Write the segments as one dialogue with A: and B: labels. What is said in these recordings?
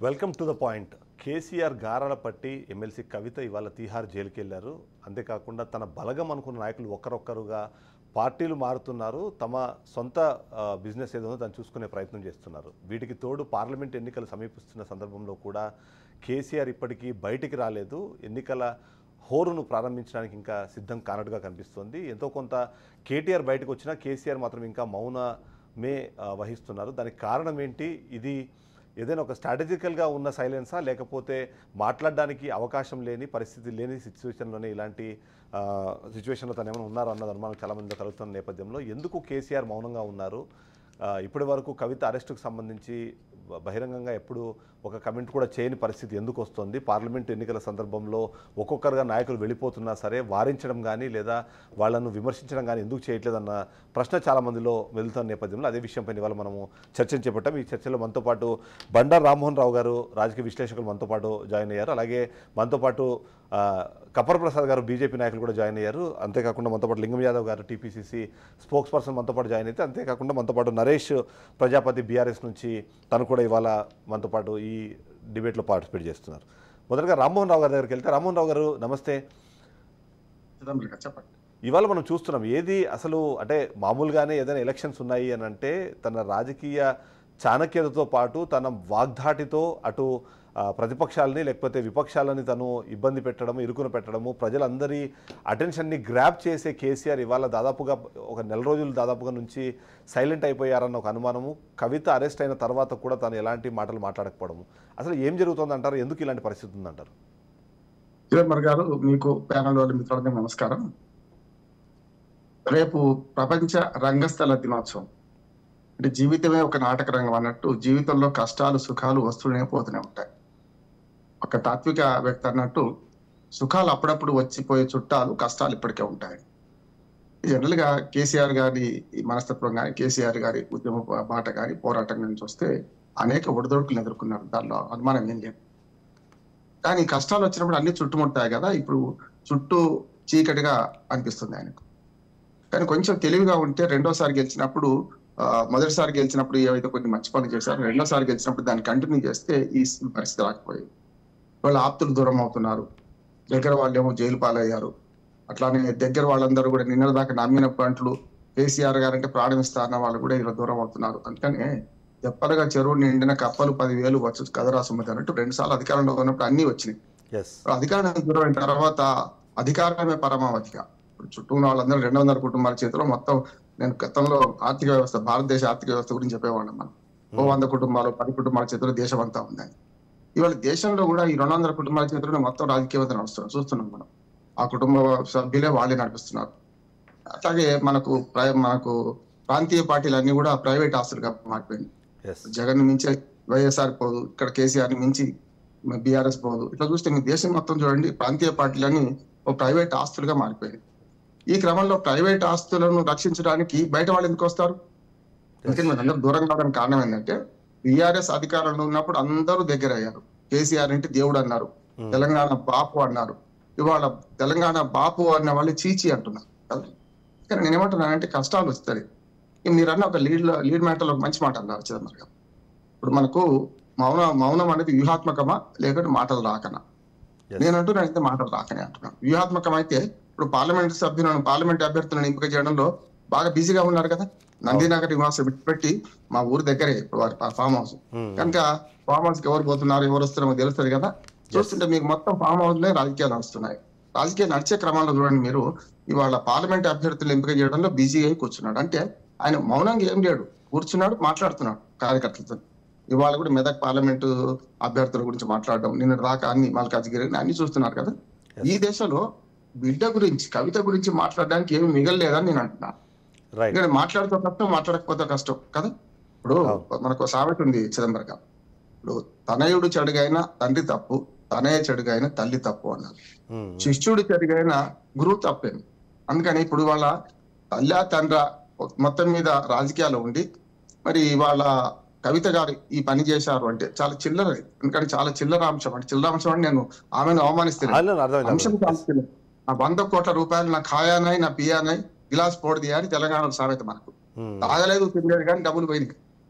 A: Welcome to the point KCR గారాల పట్టి MLC కవిత ఇవాళ తీహార్ జైలుకి వెళ్ళారు అంతేకాకుండా తన బలగం అనుకున్న నాయకులు ఒక్కరొక్కరుగా పార్టీలు మారుతున్నారు తమ సొంత ఆ, బిజినెస్ ఏదో దాన్ని చూసుకునే ప్రయత్నం చేస్తున్నారు వీటికి తోడు పార్లమెంట్ ఎన్నికలు సమీపిస్తున్న సందర్భంలో కూడా కేసీఆర్ ఇప్పటికీ బయటికి రాలేదు ఎన్నికల హోరును ప్రారంభించడానికి ఇంకా సిద్ధం కానట్టుగా కనిపిస్తోంది ఎంతో కొంత కేటీఆర్ బయటకు వచ్చినా కేసీఆర్ మాత్రం ఇంకా మౌనమే ఆ, వహిస్తున్నారు దానికి కారణం ఏంటి ఇది ఏదైనా ఒక స్ట్రాటజికల్గా ఉన్న సైలెన్సా లేకపోతే మాట్లాడడానికి అవకాశం లేని పరిస్థితి లేని సిచ్యువేషన్లోనే ఇలాంటి సిచ్యువేషన్లో తను ఏమైనా ఉన్నారో అన్నది అనుమానం చాలా మందిలో కలుగుతున్న నేపథ్యంలో ఎందుకు కేసీఆర్ మౌనంగా ఉన్నారు ఆ, ఇప్పటి వరకు కవిత అరెస్టుకు సంబంధించి బ- బహిరంగంగా ఎప్పుడు ఒక కమెంట్ కూడా చేయని పరిస్థితి ఎందుకు వస్తుంది పార్లమెంట్ ఎన్నికల సందర్భంలో ఒక్కొక్కరుగా నాయకులు వెళ్ళిపోతున్నా సరే వారించడం కానీ లేదా వాళ్ళను విమర్శించడం కానీ ఎందుకు చేయట్లేదన్న ప్రశ్న చాలా మందిలో వెళ్తున్న నేపథ్యంలో అదే విషయంపై ఇవాళ మనము చర్చను చేపట్టాం ఈ చర్చలో మనతో పాటు బండారు రామ్మోహన్ రావు గారు రాజకీయ విశ్లేషకులు మనతో పాటు జాయిన్ అయ్యారు అలాగే మనతో పాటు ఆ, కపర్ ప్రసాద్ గారు బీజేపీ నాయకులు కూడా జాయిన్ అయ్యారు అంతేకాకుండా మనతో పాటు లింగం యాదవ్ గారు టీపీసీసీ స్పోక్స్ పర్సన్ మనతో పాటు జాయిన్ అయితే అంతేకాకుండా మనతో పాటు నరేష్ ప్రజాపతి బీఆర్ఎస్ నుంచి తను కూడా ఇవాళ మనతో పాటు ఈ డిబేట్లో పార్టిసిపేట్ చేస్తున్నారు మొదటగా రామ్మోహన్ రావు గారి దగ్గరికి వెళ్తే రామ్మోహన్ రావు గారు నమస్తే
B: చిదంబరం గారు చెప్పండి
A: ఇవాళ మనం చూస్తున్నాం ఏది అసలు అంటే మామూలుగానే ఏదైనా ఎలక్షన్స్ ఉన్నాయి అని అంటే తన రాజకీయ చాణక్యతతో పాటు తన వాగ్ధాటితో అటు ఆ, ప్రతిపక్షాలని లేకపోతే విపక్షాలని తను ఇబ్బంది పెట్టడం ఇరుకున పెట్టడము ప్రజలందరి అటెన్షన్ని గ్రాప్ చేసే కేసీఆర్ ఇవాళ దాదాపుగా ఒక నెల రోజులు దాదాపుగా నుంచి సైలెంట్ అయిపోయారన్న ఒక అనుమానము కవిత అరెస్ట్ అయిన తర్వాత కూడా తను ఎలాంటి మాటలు మాట్లాడకపోవడము అసలు ఏం జరుగుతుందంటారు ఎందుకు ఇలాంటి పరిస్థితి ఉందంటారు
B: చిదంబరం గారు మీకు ప్యానల్ వాళ్ళ మిత్రులందరికీ నమస్కారం రేపు ప్రపంచ రంగస్థల దినోత్సవం అంటే జీవితమే ఒక నాటక రంగం అన్నట్టు జీవితంలో కష్టాలు సుఖాలు వస్తూనే పోతూనే ఉంటాయి ఒక తాత్విక వ్యక్తి అన్నట్టు సుఖాలు అప్పుడప్పుడు వచ్చిపోయే చుట్టాలు కష్టాలు ఇప్పటికే ఉంటాయి జనరల్ గా కేసీఆర్ గారి ఈ మనస్తత్వం కానీ కేసీఆర్ గారి ఉద్యమ బాట కానీ పోరాటం కానీ చూస్తే అనేక ఒడిదొడుకులు ఎదుర్కొన్నారు దానిలో అనుమానం ఏం లేదు కానీ కష్టాలు వచ్చినప్పుడు అన్ని చుట్టుముట్టాయి కదా ఇప్పుడు చుట్టూ చీకటిగా అనిపిస్తుంది ఆయనకు కానీ కొంచెం తెలివిగా ఉంటే రెండోసారి గెలిచినప్పుడు ఆ, మొదటిసారి గెలిచినప్పుడు ఏవైతే కొన్ని మంచి పనులు చేశారో రెండోసారి గెలిచినప్పుడు దాన్ని కంటిన్యూ చేస్తే ఈ పరిస్థితి రాకపోయి వాళ్ళ ఆప్తులు దూరం అవుతున్నారు దగ్గర వాళ్ళు ఏమో జైలు పాలయ్యారు అట్లానే దగ్గర వాళ్ళందరూ కూడా నిన్న దాకా నమ్మిన పంటలు కేసీఆర్ గారు అంటే ప్రాణం ఇస్తారన్న వాళ్ళు కూడా ఇలా దూరం అవుతున్నారు అందుకనే ఎప్పటిగా చెరువు నిండిన కప్పలు పదివేలు వచ్చు కదరా సుమతి అన్నట్టు రెండు సార్లు అధికారంలో ఉన్నప్పుడు అన్ని వచ్చినాయి
A: ఎస్
B: అధికారం దూరం అయిన తర్వాత అధికారమే పరమావధిగా ఇప్పుడు చుట్టూ ఉన్న వాళ్ళందరూ రెండు వందల కుటుంబాల చేతిలో మొత్తం నేను గతంలో ఆర్థిక వ్యవస్థ భారతదేశ ఆర్థిక వ్యవస్థ గురించి చెప్పేవాళ్ళం మనం ఓ వంద కుటుంబాలు పది కుటుంబాల చేతిలో దేశం అంతా ఉందని ఇవాళ దేశంలో కూడా ఈ రెండు వందల కుటుంబాల చేతిలో మొత్తం రాజకీయ వ్యవస్థ నడుస్తుంది చూస్తున్నాం మనం ఆ కుటుంబ సభ్యులే వాళ్ళే నడిపిస్తున్నారు అట్లాగే మనకు ప్ర- మనకు ప్రాంతీయ పార్టీలు అన్ని కూడా ప్రైవేట్ ఆస్తులుగా మారిపోయింది
A: ఎస్
B: జగన్ మించి వైఎస్ఆర్ పోదు ఇక్కడ కేసీఆర్ ని మించి బీఆర్ఎస్ పోదు ఇట్లా చూస్తే మీ దేశం మొత్తం చూడండి ప్రాంతీయ పార్టీలన్నీ ఒక ప్రైవేట్ ఆస్తులుగా మారిపోయాయి ఈ క్రమంలో ప్రైవేట్ ఆస్తులను రక్షించడానికి బయట వాళ్ళు ఎందుకు వస్తారు అందుకని మీరు అందరూ దూరం కావడానికి కారణం ఏంటంటే బీఆర్ఎస్ అధికారంలో ఉన్నప్పుడు అందరూ దగ్గర అయ్యారు కేసీఆర్ అంటే దేవుడు అన్నారు తెలంగాణ బాపు అన్నారు ఇవాళ తెలంగాణ బాపు అన్న వాళ్ళు చీచి అంటున్నారు కదా కానీ నేను ఏమంటున్నానంటే కష్టాలు వస్తాయి ఇక మీరు అన్న ఒక లీడ్ లీడ్ మ్యాటర్లో ఒక మంచి మాట అన్నారు చిదంబరం గారు ఇప్పుడు మనకు మౌన మౌనం అనేది వ్యూహాత్మకమా లేకుంటే మాటలు రాకనా
A: Yes.
B: నేను అంటున్నాను అయితే మాటలు రాకనే అంటున్నాను వ్యూహాత్మకం అయితే ఇప్పుడు పార్లమెంట్ సభ్యులను పార్లమెంట్ అభ్యర్థులను ఎంపిక చేయడంలో బాగా బిజీగా ఉన్నారు కదా నందినగర్ నివాసం పెట్టి మా ఊరు దగ్గరే ఇప్పుడు వారి ఫామ్ హౌస్ కనుక ఫామ్ హౌస్ కి ఎవరు పోతున్నారు ఎవరు వస్తున్నారో తెలుస్తుంది కదా చూస్తుంటే మీకు మొత్తం ఫామ్ హౌస్ లో రాజకీయాలు నడుస్తున్నాయి రాజకీయాలు నడిచే క్రమంలో చూడండి మీరు ఇవాళ పార్లమెంట్ అభ్యర్థులు ఎంపిక చేయడంలో బిజీ అయి కూర్చున్నాడు అంటే ఆయన మౌనంగా ఏం లేడు కూర్చున్నాడు మాట్లాడుతున్నాడు కార్యకర్తలతో ఇవాళ కూడా మెదక్ పార్లమెంటు అభ్యర్థుల గురించి మాట్లాడడం నిన్న దాకా అన్ని మల్కాజ్గిరి అన్ని చూస్తున్నారు కదా ఈ దేశంలో బిడ్డ గురించి కవిత గురించి మాట్లాడడానికి ఏమి మిగలలేదని నేను అంటున్నా
A: రైట్
B: ఇక్కడ మాట్లాడితే కష్టం మాట్లాడకపోతే కష్టం కదా ఇప్పుడు
A: అవును.
B: మనకు ఒక సామెత ఉంది చిదంబరం గారు ఇప్పుడు తనయుడు చెడుగైన తండ్రి తప్పు తనయ చెడుగైన తల్లి తప్పు అన్నారు శిష్యుడు చెడుగైన గురువు తప్పేమి అందుకని ఇప్పుడు వాళ్ళ తల్లి తండ్ర మొత్తం మీద రాజకీయాలు ఉండి మరి వాళ్ళ కవిత గారు ఈ పని చేశారు అంటే చాలా చిల్లర ఎందుకంటే చాలా చిల్లర అంశం అంటే చిల్లర అంశం అంటే నేను ఆమెను అవమానిస్తున్నాను అంశం చాలా
A: అర్థమైంది
B: చిల్లర. ఆ వంద కోట్ల రూపాయలు నా ఖాయానై నా పియానై గిలాస్ పోడిది అని తెలంగాణ సామెత మనకు తాగలేదు తినలేదు కానీ డబ్బులు పోయింది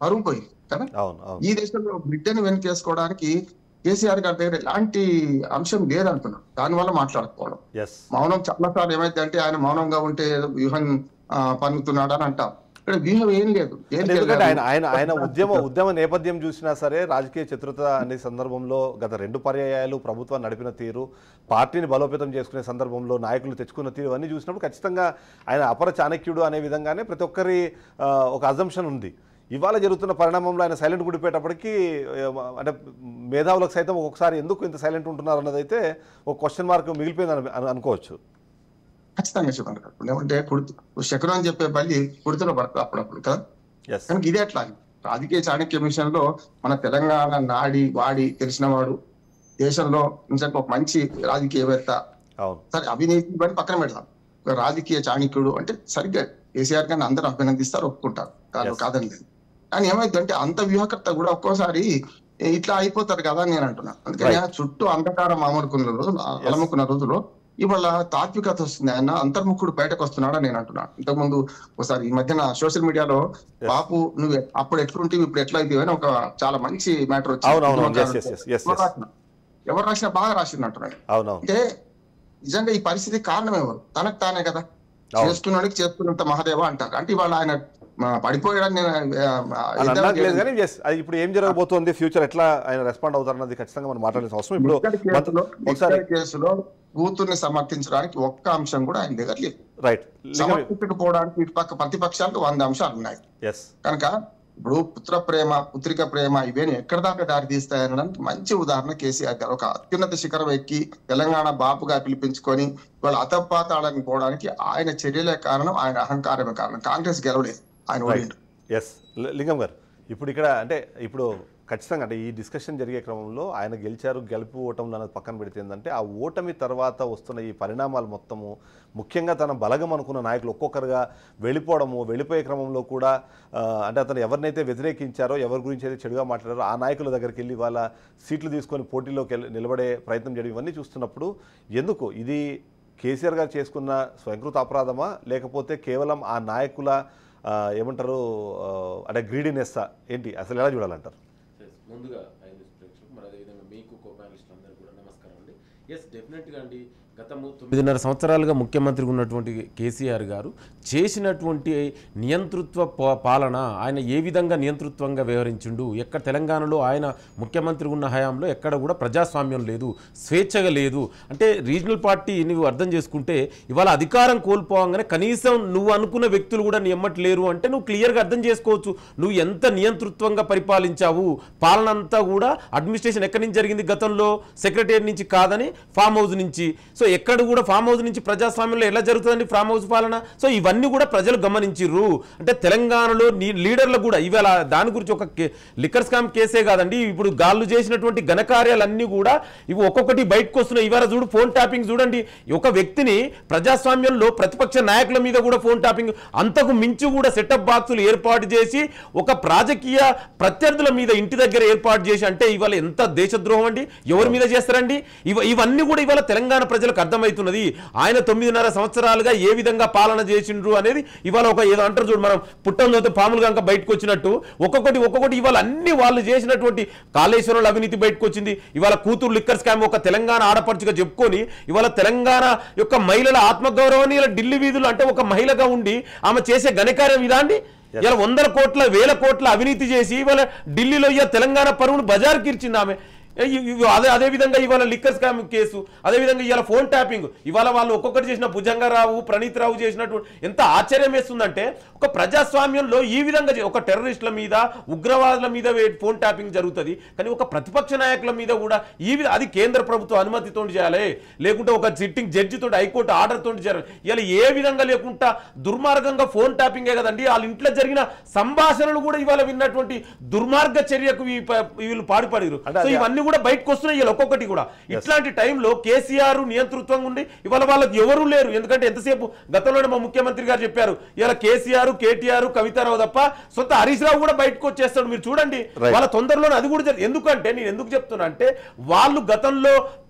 B: పరువు పోయింది కదా
A: అవును అవును
B: ఈ దేశంలో బిడ్డను వెనకేసుకోవడానికి కేసీఆర్ గారి దగ్గర ఎలాంటి అంశం లేదనుకున్నాం దానివల్ల మాట్లాడకపోవడం
A: ఎస్
B: మౌనం చాలా సార్లు ఏమైతే అంటే ఆయన మౌనంగా ఉంటే ఏదో వ్యూహం ఆ, పన్నుతున్నాడు అని అంటాం ఇక్కడ వ్యూహం ఏం లేదు ఏం
A: ఎందుకంటే ఆయన
B: లేదు.
A: ఆయన ఆయన ఉద్యమ ఉద్యమ నేపథ్యం చూసినా సరే రాజకీయ చతురత అనే సందర్భంలో గత రెండు పర్యాయాలు ప్రభుత్వం నడిపిన తీరు పార్టీని బలోపేతం చేసుకునే సందర్భంలో నాయకులు తెచ్చుకున్న తీరు అన్నీ చూసినప్పుడు ఖచ్చితంగా ఆయన అపర చాణక్యుడు అనే విధంగానే ప్రతి ఒక్కరి ఆ, ఒక అజంప్షన్ ఉంది ఇవాళ జరుగుతున్న పరిణామంలో ఆయన సైలెంట్ గుడిపోయేటప్పటికి ఆ, అంటే మేధావులకు సైతం ఒక్కొక్కసారి ఎందుకు ఇంత సైలెంట్ ఉంటున్నారు అన్నదైతే ఒక క్వశ్చన్ మార్క్ మిగిలిపోయింది అని అను- అనుకోవచ్చు
B: ఖచ్చితంగా శివన్ గారు ఏమంటే కుర్తి శకునం అని చెప్పే బలి కుర్తిలో పడుతుంది అప్పుడప్పుడు కదా
A: ఎస్
B: కనుక ఇదే అట్లా రాజకీయ చాణక్య మిషన్ లో మన తెలంగాణ నాడి వాడి తెలిసిన వాడు దేశంలో నిజంగా ఒక మంచి రాజకీయవేత్త
A: అవును
B: సరే అవినీతి ఇవన్నీ పక్కన పెడదాం ఒక రాజకీయ చాణక్యుడు అంటే సరిగ్గా కేసీఆర్ గారిని అందరూ అభినందిస్తారు ఒప్పుకుంటారు దానిలో
A: Yes.
B: కాదని లేదు కానీ ఏమైందంటే అంత వ్యూహకర్త కూడా ఒక్కోసారి ఇట్లా అయిపోతారు కదా అని నేను అంటున్నా అందుకని ఆ చుట్టూ అంధకారం అమరుకున్న రోజు అలముకున్న రోజులో ఇవాళ తాత్వికత వస్తుంది ఆయన అంతర్ముఖుడు బయటకు వస్తున్నాడు అని నేను అంటున్నాను ఇంతకుముందు ఒకసారి ఈ మధ్యన సోషల్ మీడియాలో బాపు నువ్వు అప్పుడు ఎట్లుంటివి ఇప్పుడు ఎట్లా అయితే అని ఒక చాలా మంచి మ్యాటర్
A: అవును అవును yes yes yes yes yes
B: ఎవరు రాసినా బాగా రాసింది అంటున్నాడు
A: అవునవును
B: అంటే నిజంగా ఈ పరిస్థితి కారణం ఎవరు తనకు తానే కదా
A: అవును.
B: చేస్తున్నాడికి చేస్తున్నంత మహాదేవ అంటారు అంటే ఇవాళ ఆయన ఆ, పడిపోయాడని నేను ఆ, ఆ,
A: అని
B: ఎద్దేవా
A: అన్నాక లేదు
B: చేయలేదు.
A: కానీ ఎస్ అది ఇప్పుడు ఏం జరగబోతోంది ఫ్యూచర్ ఎట్లా ఆయన రెస్పాండ్ అవుతారన్నది ఖచ్చితంగా మనం మాట్లాడాల్సిన అవసరం ఇప్పుడు
B: లిక్కర్ కేసులో
A: ఒకసారి
B: లిక్కర్ కేసులో కూతుర్ని సమర్థించడానికి ఒక్క అంశం కూడా ఆయన దగ్గర లేదు
A: రైట్
B: సమర్థించకపోవడానికి ఇటు పక్క ప్రతిపక్షాలకు వంద అంశాలు ఉన్నాయి
A: ఎస్
B: కనుక ఇప్పుడు పుత్ర ప్రేమ పుత్రిక ప్రేమ ఇవేని ఎక్కడి దాకా దారి తీస్తాయనడానికి మంచి ఉదాహరణ కేసీఆర్ గారు ఒక అత్యున్నత శిఖరం ఎక్కి తెలంగాణ బాపుగా పిలిపించుకొని వాళ్ళ అతపాతాళానికి పోవడానికి ఆయన చర్యలే కారణం ఆయన అహంకారమే కారణం కాంగ్రెస్ గెలవలేదు ఆయన
A: రైట్
B: ఓడిండు
A: ఎస్ లింగం గారు ఇప్పుడు ఇక్కడ అంటే ఇప్పుడు ఖచ్చితంగా అంటే ఈ డిస్కషన్ జరిగే క్రమంలో ఆయన గెలిచారు గెలుపు ఓటములు అన్నది పక్కన పెడితే ఏంటంటే ఆ ఓటమి తర్వాత వస్తున్న ఈ పరిణామాలు మొత్తము ముఖ్యంగా తన బలగం అనుకున్న నాయకులు ఒక్కొక్కరుగా వెళ్ళిపోవడము వెళ్ళిపోయే క్రమంలో కూడా ఆ, అంటే అతను ఎవరినైతే వ్యతిరేకించారో ఎవరి గురించి అయితే చెడుగా మాట్లాడారో ఆ నాయకుల దగ్గరికి వెళ్ళి వాళ్ళ సీట్లు తీసుకొని పోటీలోకి వెళ్ళి- నిలబడే ప్రయత్నం చేయడం ఇవన్నీ చూస్తున్నప్పుడు ఎందుకు ఇది కేసీఆర్ గారు చేసుకున్న స్వయంకృత అపరాధమా లేకపోతే కేవలం ఆ నాయకుల ఆ, ఏమంటారు ఆ, అంటే గ్రీడినెస్ ఏంటి అసలు ఎలా చూడాలంటారు
C: ఎస్ ముందుగా ఐదు ప్రేక్షకులు మరి అదేవిధంగా మీకు కో ప్యానలిస్టులు అందరూ కూడా నమస్కారం అండి ఎస్ డెఫినెట్గా అండి గతము తొమ్మిదిన్నర సంవత్సరాలుగా ముఖ్యమంత్రిగా ఉన్నటువంటి కేసీఆర్ గారు చేసినటువంటి నియంతృత్వ పా- పాలన ఆయన ఏ విధంగా నియంతృత్వంగా వ్యవహరించిండు ఎక్కడ తెలంగాణలో ఆయన ముఖ్యమంత్రి ఉన్న హయాంలో ఎక్కడ కూడా ప్రజాస్వామ్యం లేదు స్వేచ్ఛగా లేదు అంటే రీజనల్ పార్టీ నువ్వు అర్థం చేసుకుంటే ఇవాళ అధికారం కోల్పోవంగానే కనీసం నువ్వు అనుకున్న వ్యక్తులు కూడా నీ ఎమ్మటి లేరు అంటే నువ్వు క్లియర్గా అర్థం చేసుకోవచ్చు నువ్వు ఎంత నియంతృత్వంగా పరిపాలించావు పాలన అంతా కూడా అడ్మినిస్ట్రేషన్ ఎక్కడి నుంచి జరిగింది గతంలో సెక్రటరీ నుంచి కాదని ఫామ్ హౌస్ నుంచి సో ఎక్కడ కూడా ఫామ్ హౌస్ నుంచి ప్రజాస్వామ్యంలో ఎలా జరుగుతుందండి ఫామ్ హౌస్ పాలన సో ఇవన్నీ కూడా ప్రజలు గమనించిర్రు అంటే తెలంగాణలో నీ లీడర్లు కూడా ఇవాళ దాని గురించి ఒక కే- లిక్కర్ స్కామ్ కేసే కాదండి ఇప్పుడు గాళ్ళు చేసినటువంటి ఘనకార్యాలన్నీ కూడా ఇవి ఒక్కొక్కటి బయటకు వస్తున్నాయి ఇవాళ చూడు ఫోన్ ట్యాపింగ్ చూడండి ఒక వ్యక్తిని ప్రజాస్వామ్యంలో ప్రతిపక్ష నాయకుల మీద కూడా ఫోన్ ట్యాపింగ్ అంతకు మించి కూడా సెటప్ బాక్సులు ఏర్పాటు చేసి ఒక రాజకీయ ప్రత్యర్థుల మీద ఇంటి దగ్గర ఏర్పాటు చేసి అంటే ఇవాళ ఎంత దేశద్రోహం అండి ఎవరి మీద చేస్తారండి ఇవ ఇవన్నీ కూడా ఇవాళ తెలంగాణ ప్రజలకు అర్థమవుతున్నది ఆయన తొమ్మిదిన్నర సంవత్సరాలుగా ఏ విధంగా పాలన చేసిండ్రు అనేది ఇవాళ ఒక ఏదో అంటారు చూడు మనం పుట్టం చదివితే పాములు కనుక బయటకు వచ్చినట్టు ఒక్కొక్కటి ఒక్కొక్కటి ఇవాళ అన్ని వాళ్ళు చేసినటువంటి కాళేశ్వరంలో అవినీతి బయటకు వచ్చింది ఇవాళ కూతురు లిక్కర్ స్కామ్ ఒక తెలంగాణ ఆడపడుచుగా చెప్పుకొని ఇవాళ తెలంగాణ యొక్క మహిళల ఆత్మగౌరవాన్ని ఇలా ఢిల్లీ వీధులు అంటే ఒక మహిళగా ఉండి ఆమె చేసే ఘనకార్యం ఇదా అండి ఇలా వందల కోట్ల వేల కోట్ల అవినీతి చేసి ఇవాళ ఢిల్లీలో ఇవాళ తెలంగాణ పరువును బజార్కి ఇచ్చింది ఆమె ఏ ఇ- ఇవి- అదే అదే విధంగా ఇవాళ లిక్కర్ స్కామ్ కేసు అదే విధంగా ఇవాళ ఫోన్ ట్యాపింగ్ ఇవాళ వాళ్ళు ఒక్కొక్కటి చేసిన భుజంగరావు ప్రణీత్ రావు చేసినట్టు ఎంత ఆశ్చర్యం వేస్తుందంటే ఒక ప్రజాస్వామ్యంలో ఈ విధంగా చే- ఒక టెర్రరిస్టుల మీద ఉగ్రవాదుల మీద వే- ఫోన్ ట్యాపింగ్ జరుగుతుంది కానీ ఒక ప్రతిపక్ష నాయకుల మీద కూడా ఈ విధ అది కేంద్ర ప్రభుత్వ అనుమతితో చేయాలి లేకుంటే ఒక సిట్టింగ్ జడ్జితో హైకోర్టు ఆర్డర్ తోటి చేయాలి ఇలా ఏ విధంగా లేకుండా దుర్మార్గంగా ఫోన్ ట్యాపింగే కదండి వాళ్ళ ఇంట్లో జరిగిన సంభాషణలు కూడా ఇవాళ విన్నటువంటి దుర్మార్గ చర్యకు ఈ ప- వీళ్ళు పాడుపడిరు
A: అంటే
C: సో
A: అది-
C: ఇవన్నీ కూడా బయటకు వస్తున్నాయి ఇలా ఒక్కొక్కటి కూడా ఇట్లాంటి టైంలో కేసీఆర్ నియంతృత్వంగా ఉండి ఇవాళ వాళ్ళకి ఎవరూ లేరు ఎందుకంటే ఎంతసేపు గతంలోనే మా ముఖ్యమంత్రి గారు చెప్పారు ఇలా కేసీఆర్ కేటీఆర్ కవితారావు తప్ప సొంత హరీష్ రావు కూడా బయటకు వచ్చేస్తాడు మీరు చూడండి
A: Right.
C: వాళ్ళ తొందరలోనే అది కూడా జరి- ఎందుకంటే నేను ఎందుకు చెప్తున్నా అంటే వాళ్ళు గతంలో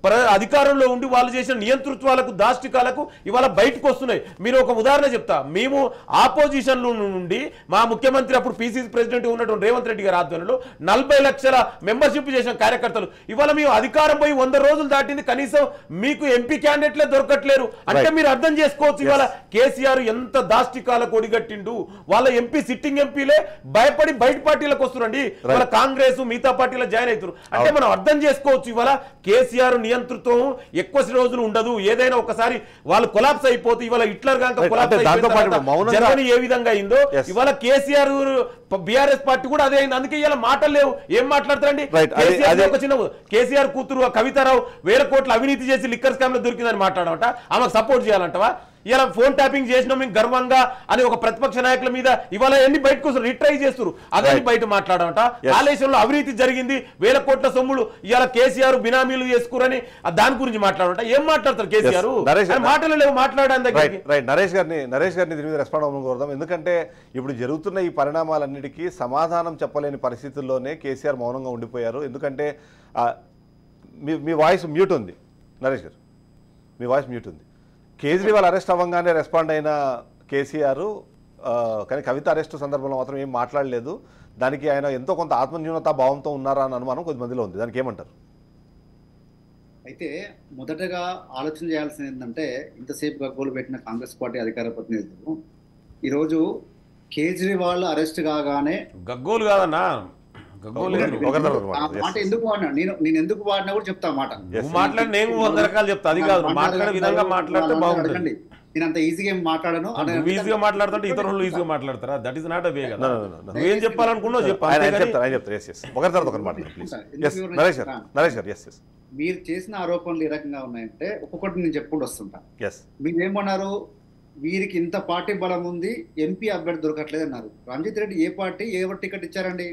C: ప్ర అధికారంలో ఉండి వాళ్ళు చేసిన నియంతృత్వాలకు దాష్టికాలకు ఇవాళ బయటకు వస్తున్నాయి మీరు ఒక ఉదాహరణ చెప్తా మేము ఆపోజిషన్ నుండి మా ముఖ్యమంత్రి అప్పుడు పిసిసి ప్రెసిడెంట్ ఉన్నటువంటి రేవంత్ రెడ్డి గారి ఆధ్వర్యంలో నలభై లక్షల మెంబర్షిప్ చేసిన కార్యకర్తలు ఇవాళ మేము అధికారం పోయి వంద రోజులు దాటింది కనీసం మీకు ఎంపీ క్యాండిడేట్లే దొరకట్లేరు అంటే
A: Right.
C: మీరు అర్థం చేసుకోవచ్చు ఇవాళ కేసీఆర్ ఎంత దాష్టికాలకు ఒడిగట్టిండు వాళ్ళ ఎంపీ సిట్టింగ్ ఎంపీలే భయపడి బయట పార్టీలకు వస్తురండి వాళ్ళ కాంగ్రెస్ మిగతా పార్టీలో జాయిన్ అవుతారు అంటే మనం అర్థం చేసుకోవచ్చు ఇవాళ కేసీఆర్ నియంతృత్వం ఎక్కువ రోజులు ఉండదు ఏదైనా ఒకసారి వాళ్ళు కొలాప్స్ అయిపోతే ఇవాళ హిట్లర్ కనుక
A: Right.
C: కొలాప్స్
A: అంటే దాంతో పాటు
C: అయిపోయిన
A: మౌనంగా-
C: జర్మనీ ఏ విధంగా అయిందో
A: Yes.
C: ఇవాళ కేసీఆర్ బీఆర్ఎస్ పార్టీ కూడా అదే అయింది అందుకే ఇవాళ మాటలు లేవు ఏం మాట్లాడతారండి
A: Right. అది-
C: కేసీఆర్
A: అది-
C: ఒక చిన్న కేసీఆర్ కూతురు ఆ కవితారావు వేల కోట్ల అవినీతి చేసి లిక్కర్ స్కామ్ లో దొరికిందని మాట్లాడమంట ఆమెకు సపోర్ట్ చేయాలంటవా ఇలా ఫోన్ ట్యాపింగ్ చేసినాం మేము గర్వంగా అని ఒక ప్రతిపక్ష నాయకుల మీద ఇవాళ ఎన్ని బయటకు వస్తారు రిట్రై చేస్తారు అదే
A: Right.
C: బయట మాట్లాడమంట
A: Yes.
C: కాళేశ్వరంలో అవినీతి జరిగింది వేల కోట్ల సొమ్ములు ఇవాళ కేసీఆర్ బినామీలు చేసుకురని ఆ దాని గురించి మాట్లాడమంట ఏం మాట్లాడతారు కేసీఆర్
A: నరేష్
C: ఆయన మాటలు లేవు మాట్లాడడానికి
A: రైట్
C: దగ్గరికి
A: రైట్ నరేష్ గారిని నరేష్ గారిని దీని మీద రెస్పాండ్ అవ్వడం కోరుదాం ఎందుకంటే ఇప్పుడు జరుగుతున్న ఈ పరిణామాలన్నిటికీ సమాధానం చెప్పలేని పరిస్థితుల్లోనే కేసీఆర్ మౌనంగా ఉండిపోయారు ఎందుకంటే ఆ, మీ మీ వాయిస్ మ్యూట్ ఉంది నరేష్ గారు మీ వాయిస్ మ్యూట్ ఉంది కేజ్రీవాల్ అరెస్ట్ అవ్వగానే రెస్పాండ్ అయిన కేసీఆర్ ఆ, కానీ కవిత అరెస్ట్ సందర్భంలో మాత్రం ఏం మాట్లాడలేదు దానికి ఆయన ఎంతో కొంత ఆత్మన్యూనతా భావంతో ఉన్నారా అని అనుమానం కొద్దిమందిలో ఉంది దానికి ఏమంటారు
D: అయితే మొదటగా ఆలోచన చేయాల్సింది ఏంటంటే ఇంతసేపు గగ్గోలు పెట్టిన కాంగ్రెస్ పార్టీ అధికార ప్రతినిధులు ఈరోజు కేజ్రీవాల్ అరెస్ట్ కాగానే
C: గగ్గోలు కాదన్నా గగ్గోలు లేదు.
A: ఒకరి తర్వాత ఒకరు
D: ఆ
A: మాట్లాడు.
D: మాట
A: Yes, yes.
D: ఎందుకు వాడినా నేను నేను ఎందుకు వాడినా కూడా చెప్తా ఆ మాట
C: నువ్వు మాట్లాడి నేను వంద రకాలు చెప్తా అది కాదు నువ్వు మాట్లాడే విధంగా మాట్లాడితే బాగుంటుంది
D: అడగండి. నేను అంత ఈజీగా ఏం మాట్లాడను
C: నువ్వు ఈజీగా మాట్లాడుతుంటే ఇతరులు ఈజీగా మాట్లాడతారా that is not a way కదా
A: No, no, no, no.
C: నువ్వేం చెప్పాలనుకున్నావు చెప్పు
A: ఆయన ఆయన
C: అంతేగాని
A: చెప్తారు ఆయన చెప్తారు ఎస్ ఎస్ ఒకరి తర్వాత ఒకరు మాట్లాడు ప్లీజ్
D: ఎందుకు
A: ఎస్
D: వివరణ
A: నరేష్ గారు
D: చెప్తాను?
A: నరేష్ గారు ఎస్ ఎస్
D: మీరు చేసిన ఆరోపణలు ఏ రకంగా ఉన్నాయంటే ఒక్కొక్కటి నేను చెప్పుకుంటూ వస్తుంటా
A: ఎస్
D: మీరు ఏమన్నారు వీరికి ఇంత పార్టీ బలం ఉంది ఎంపీ అభ్యర్థి దొరకట్లేదు అన్నారు రంజిత్ రెడ్డి ఏ పార్టీ ఏ టికెట్ ఇచ్చారండి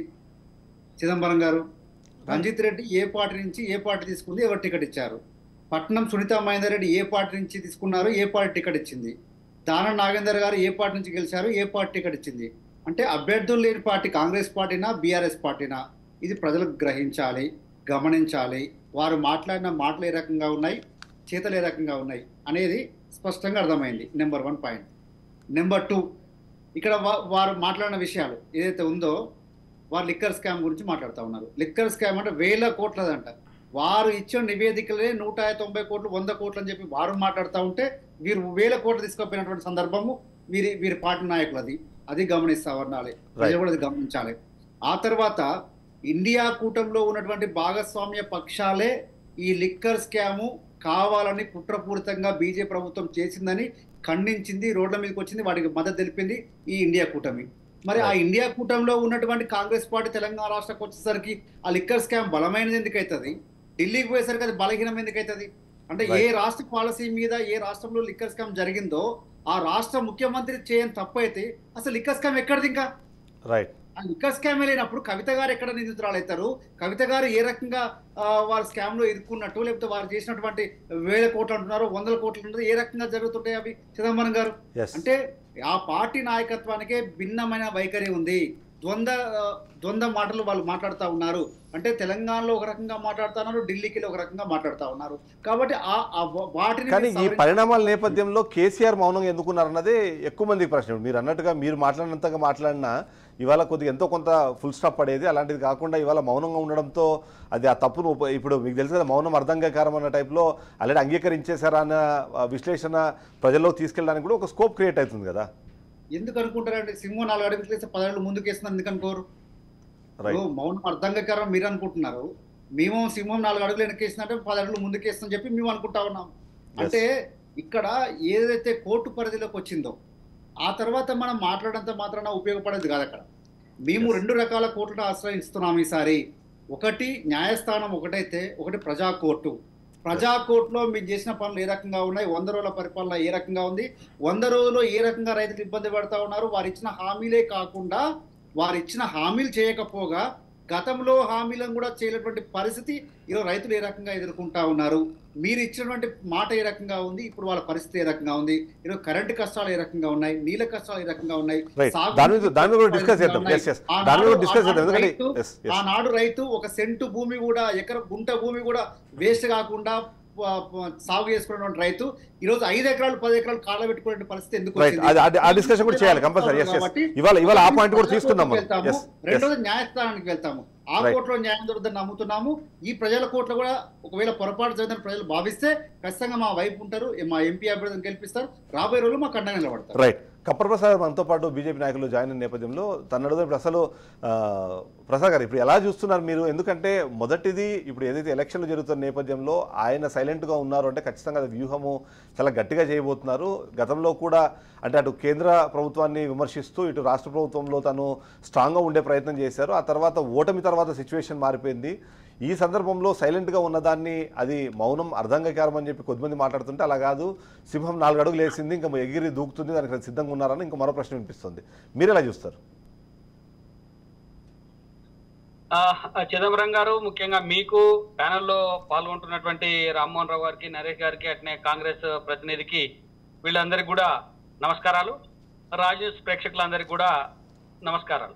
D: చిదంబరం గారు రంజిత్ రెడ్డి ఏ పార్టీ నుంచి ఏ పార్టీ తీసుకుంది ఎవరు టికెట్ ఇచ్చారు పట్నం సునీత మహేందర్ రెడ్డి ఏ పార్టీ నుంచి తీసుకున్నారు ఏ పార్టీ టికెట్ ఇచ్చింది దానం నాగేందర్ గారు ఏ పార్టీ నుంచి గెలిచారు ఏ పార్టీ టికెట్ ఇచ్చింది అంటే అభ్యర్థులు లేని పార్టీ కాంగ్రెస్ పార్టీనా బీఆర్ఎస్ పార్టీనా ఇది ప్రజలకు గ్రహించాలి గమనించాలి వారు మాట్లాడిన మాటలు ఏ రకంగా ఉన్నాయి చేతలు ఏ రకంగా ఉన్నాయి అనేది స్పష్టంగా అర్థమైంది number one point number two ఇక్కడ వా- వారు మాట్లాడిన విషయాలు ఏదైతే ఉందో వారు లిక్కర్ స్కామ్ గురించి మాట్లాడుతూ ఉన్నారు లిక్కర్ స్కామ్ అంటే వేల కోట్లదంట వారు ఇచ్చిన నివేదికలే నూట తొంభై కోట్లు వంద కోట్లు అని చెప్పి వారు మాట్లాడుతూ ఉంటే వీరు వేల కోట్లు తీసుకుపోయినటువంటి సందర్భము వీరి వీరి పార్టీ నాయకులు అది అది గమనిస్తా ఉండాలి ప్రజలు కూడా అది గమనించాలి ఆ తర్వాత ఇండియా కూటమిలో ఉన్నటువంటి భాగస్వామ్య పక్షాలే ఈ లిక్కర్ స్కాము కావాలని కుట్రపూరితంగా బీజేపీ ప్రభుత్వం చేసిందని ఖండించింది రోడ్ల మీదకి వచ్చింది వాటికి మద్దతు తెలిపింది ఈ ఇండియా కూటమి మరి ఆ ఇండియా కూటమిలో ఉన్నటువంటి కాంగ్రెస్ పార్టీ తెలంగాణ రాష్ట్రకు వచ్చేసరికి ఆ లిక్కర్ స్కామ్ బలమైనది ఎందుకు అవుతుంది ఢిల్లీకి పోయేసరికి అది బలహీనం ఎందుకు అవుతుంది అంటే ఏ
A: Right.
D: రాష్ట్ర పాలసీ మీద ఏ రాష్ట్రంలో లిక్కర్ స్కామ్ జరిగిందో ఆ రాష్ట్ర ముఖ్యమంత్రి చేయని తప్పు అయితే అసలు లిక్కర్ స్కామ్ ఎక్కడిది ఇంకా
A: రైట్
D: ఆ లిక్కర్ స్కామ్ లేనప్పుడు కవిత గారు ఎక్కడ నిందితురాలు అవుతారు కవిత గారు ఏ రకంగా ఆ, వారు స్కామ్ లో ఇరుక్కున్నట్టు లేకపోతే వారు చేసినటువంటి వేల కోట్లు అంటున్నారు వందల కోట్లు అంటున్నారు ఏ రకంగా జరుగుతుంటాయి అవి చిదంబరం గారు
A: ఎస్
D: అంటే ఆ పార్టీ నాయకత్వానికే భిన్నమైన వైఖరి ఉంది ద్వంద్వ ఆ, ద్వంద్వ మాటలు వాళ్ళు మాట్లాడుతూ ఉన్నారు అంటే తెలంగాణలో ఒక రకంగా మాట్లాడుతా ఉన్నారు ఢిల్లీకి ఒక రకంగా మాట్లాడుతా ఉన్నారు కాబట్టి ఆ ఆ వాటిని
A: కానీ ఈ
D: సవరించి-
A: పరిణామాల నేపథ్యంలో కేసీఆర్ మౌనంగా ఎందుకున్నారన్నదే ఎక్కువ మందికి ప్రశ్న మీరు అన్నట్టుగా మీరు మాట్లాడినంతగా మాట్లాడినా ఇవాళ కొద్దిగా ఎంతో కొంత ఫుల్ స్టాప్ పడేది అలాంటిది కాకుండా ఇవాళ మౌనంగా ఉండడంతో అది ఆ తప్పును ఉప- ఇప్పుడు మీకు తెలుసు కదా మౌనం అర్ధంగకారం అన్న టైప్లో ఆల్రెడీ అంగీకరించేశారా అన్న ఆ, విశ్లేషణ ప్రజల్లో తీసుకెళ్ళడానికి కూడా ఒక స్కోప్ క్రియేట్ అవుతుంది కదా
D: ఎందుకు అనుకుంటారంటే సింహం నాలుగు అడుగులు వేస్తే పదేళ్ళు ముందుకు వేస్తున్నారు ఎందుకు అనుకోరు
A: రైట్
D: ఇప్పుడు మౌనం అర్థంగకరం మీరు అనుకుంటున్నారు మేము సింహం నాలుగు అడుగులు వెనకేసినట్టే పది అడుగులు ముందుకేస్తామని చెప్పి మేము అనుకుంటా ఉన్నాం అంటే ఇక్కడ ఏదైతే కోర్టు పరిధిలోకి వచ్చిందో ఆ తర్వాత మనం మాట్లాడంత మాత్రాన ఉపయోగపడేది కాదు అక్కడ మేము
A: Yes.
D: రెండు రకాల కోర్టును ఆశ్రయిస్తున్నాం ఈసారి ఒకటి న్యాయస్థానం ఒకటైతే ఒకటి ప్రజా కోర్టు ప్రజా కోర్టులో మీరు చేసిన పనులు ఏ రకంగా ఉన్నాయి వంద రోజుల పరిపాలన ఏ రకంగా ఉంది వంద రోజుల్లో ఏ రకంగా రైతులు ఇబ్బంది పడతా ఉన్నారు వారు ఇచ్చిన హామీలే కాకుండా వారు ఇచ్చిన హామీలు చేయకపోగా గతంలో హామీలను కూడా చేయనటువంటి పరిస్థితి ఈరోజు రైతులు ఏ రకంగా ఎదుర్కొంటా ఉన్నారు మీరు ఇచ్చినటువంటి మాట ఏ రకంగా ఉంది ఇప్పుడు వాళ్ళ పరిస్థితి ఏ రకంగా ఉంది ఈరోజు కరెంటు కష్టాలు ఏ రకంగా ఉన్నాయి నీళ్ళ కష్టాలు ఏ రకంగా ఉన్నాయి
A: రైట్
D: సాగు
A: దాని మీద దాని మీద కూడా
D: ఏ
A: డిస్కస్
D: రకంగా
A: చేద్దాం
D: ఉన్నాయి.
A: ఎస్ ఎస్ దాని మీద కూడా డిస్కస్ చేద్దాం
D: ఆనాడు
A: ఎందుకంటే
D: రైతు-
A: ఎస్ ఎస్
D: ఆనాడు రైతు ఒక సెంటు భూమి కూడా ఎకర గుంట భూమి కూడా వేస్ట్ కాకుండా ప- ప- సాగు చేసుకున్నటువంటి రైతు ఈ రోజు ఐదు ఎకరాలు పది ఎకరాలు కాళ్ళ పెట్టుకునే పరిస్థితి ఎందుకు
A: రైట్
D: వచ్చింది?
A: అది అది- ఆ డిస్కషన్ కూడా చేయాలి కంపల్సరీ ఎస్ ఎస్
D: కాబట్టి
A: ఇవాళ ఇవాళ ఆ పాయింట్ కూడా
D: ప్రజా
A: తీసుకుందాం
D: కోర్టుకు
A: మనం
D: వెళ్తాము.
A: ఎస్ ఎస్
D: రెండోది న్యాయస్థానానికి వెళ్తాము ఆ
A: Right.
D: కోర్టులో న్యాయం దొరుకుతుందని నమ్ముతున్నాము ఈ ప్రజల కోర్టులో కూడా ఒకవేళ పొరపాటు జరిగిందని ప్రజలు భావిస్తే ఖచ్చితంగా మా వైపు ఉంటారు మా ఎంపీ అభ్యర్థిని గెలిపిస్తారు రాబోయే రోజులు మా కండ నిలబడతారు
A: రైట్ కప్పర్ ప్రసాద్ మనతో పాటు బీజేపీ నాయకులు జాయిన్ అయిన నేపథ్యంలో తన అడుగుదాం ఇప్పుడు అసలు ఆ, ప్రసాద్ గారు ఇప్పుడు ఎలా చూస్తున్నారు మీరు ఎందుకంటే మొదటిది ఇప్పుడు ఏదైతే ఎలక్షన్లు జరుగుతున్న నేపథ్యంలో ఆయన సైలెంట్గా ఉన్నారు అంటే ఖచ్చితంగా అది వ్యూహము చాలా గట్టిగా చేయబోతున్నారు గతంలో కూడా అంటే అటు కేంద్ర ప్రభుత్వాన్ని విమర్శిస్తూ ఇటు రాష్ట్ర ప్రభుత్వంలో తను స్ట్రాంగ్గా ఉండే ప్రయత్నం చేశారు ఆ తర్వాత ఓటమి తర్వాత సిచ్యువేషన్ మారిపోయింది ఈ సందర్భంలో సైలెంట్గా ఉన్నదాన్ని అది మౌనం అర్ధంగకారం అని చెప్పి కొద్దిమంది మాట్లాడుతుంటే అలా కాదు సింహం నాలుగు అడుగులు వేసింది ఇంకా ఎగిరి దూకుతుంది దానికి సిద్ధంగా ఉన్నారని ఇంకా మరో ప్రశ్న వినిపిస్తుంది మీరు ఎలా చూస్తారు
E: ఆ, చిదంబరం గారు ముఖ్యంగా మీకు ప్యానెల్లో పాల్గొంటున్నటువంటి రామ్మోహన్ రావు గారికి నరేష్ గారికి అట్నే కాంగ్రెస్ ప్రతినిధికి వీళ్ళందరికీ కూడా నమస్కారాలు రాజు ప్రేక్షకులందరికీ కూడా నమస్కారాలు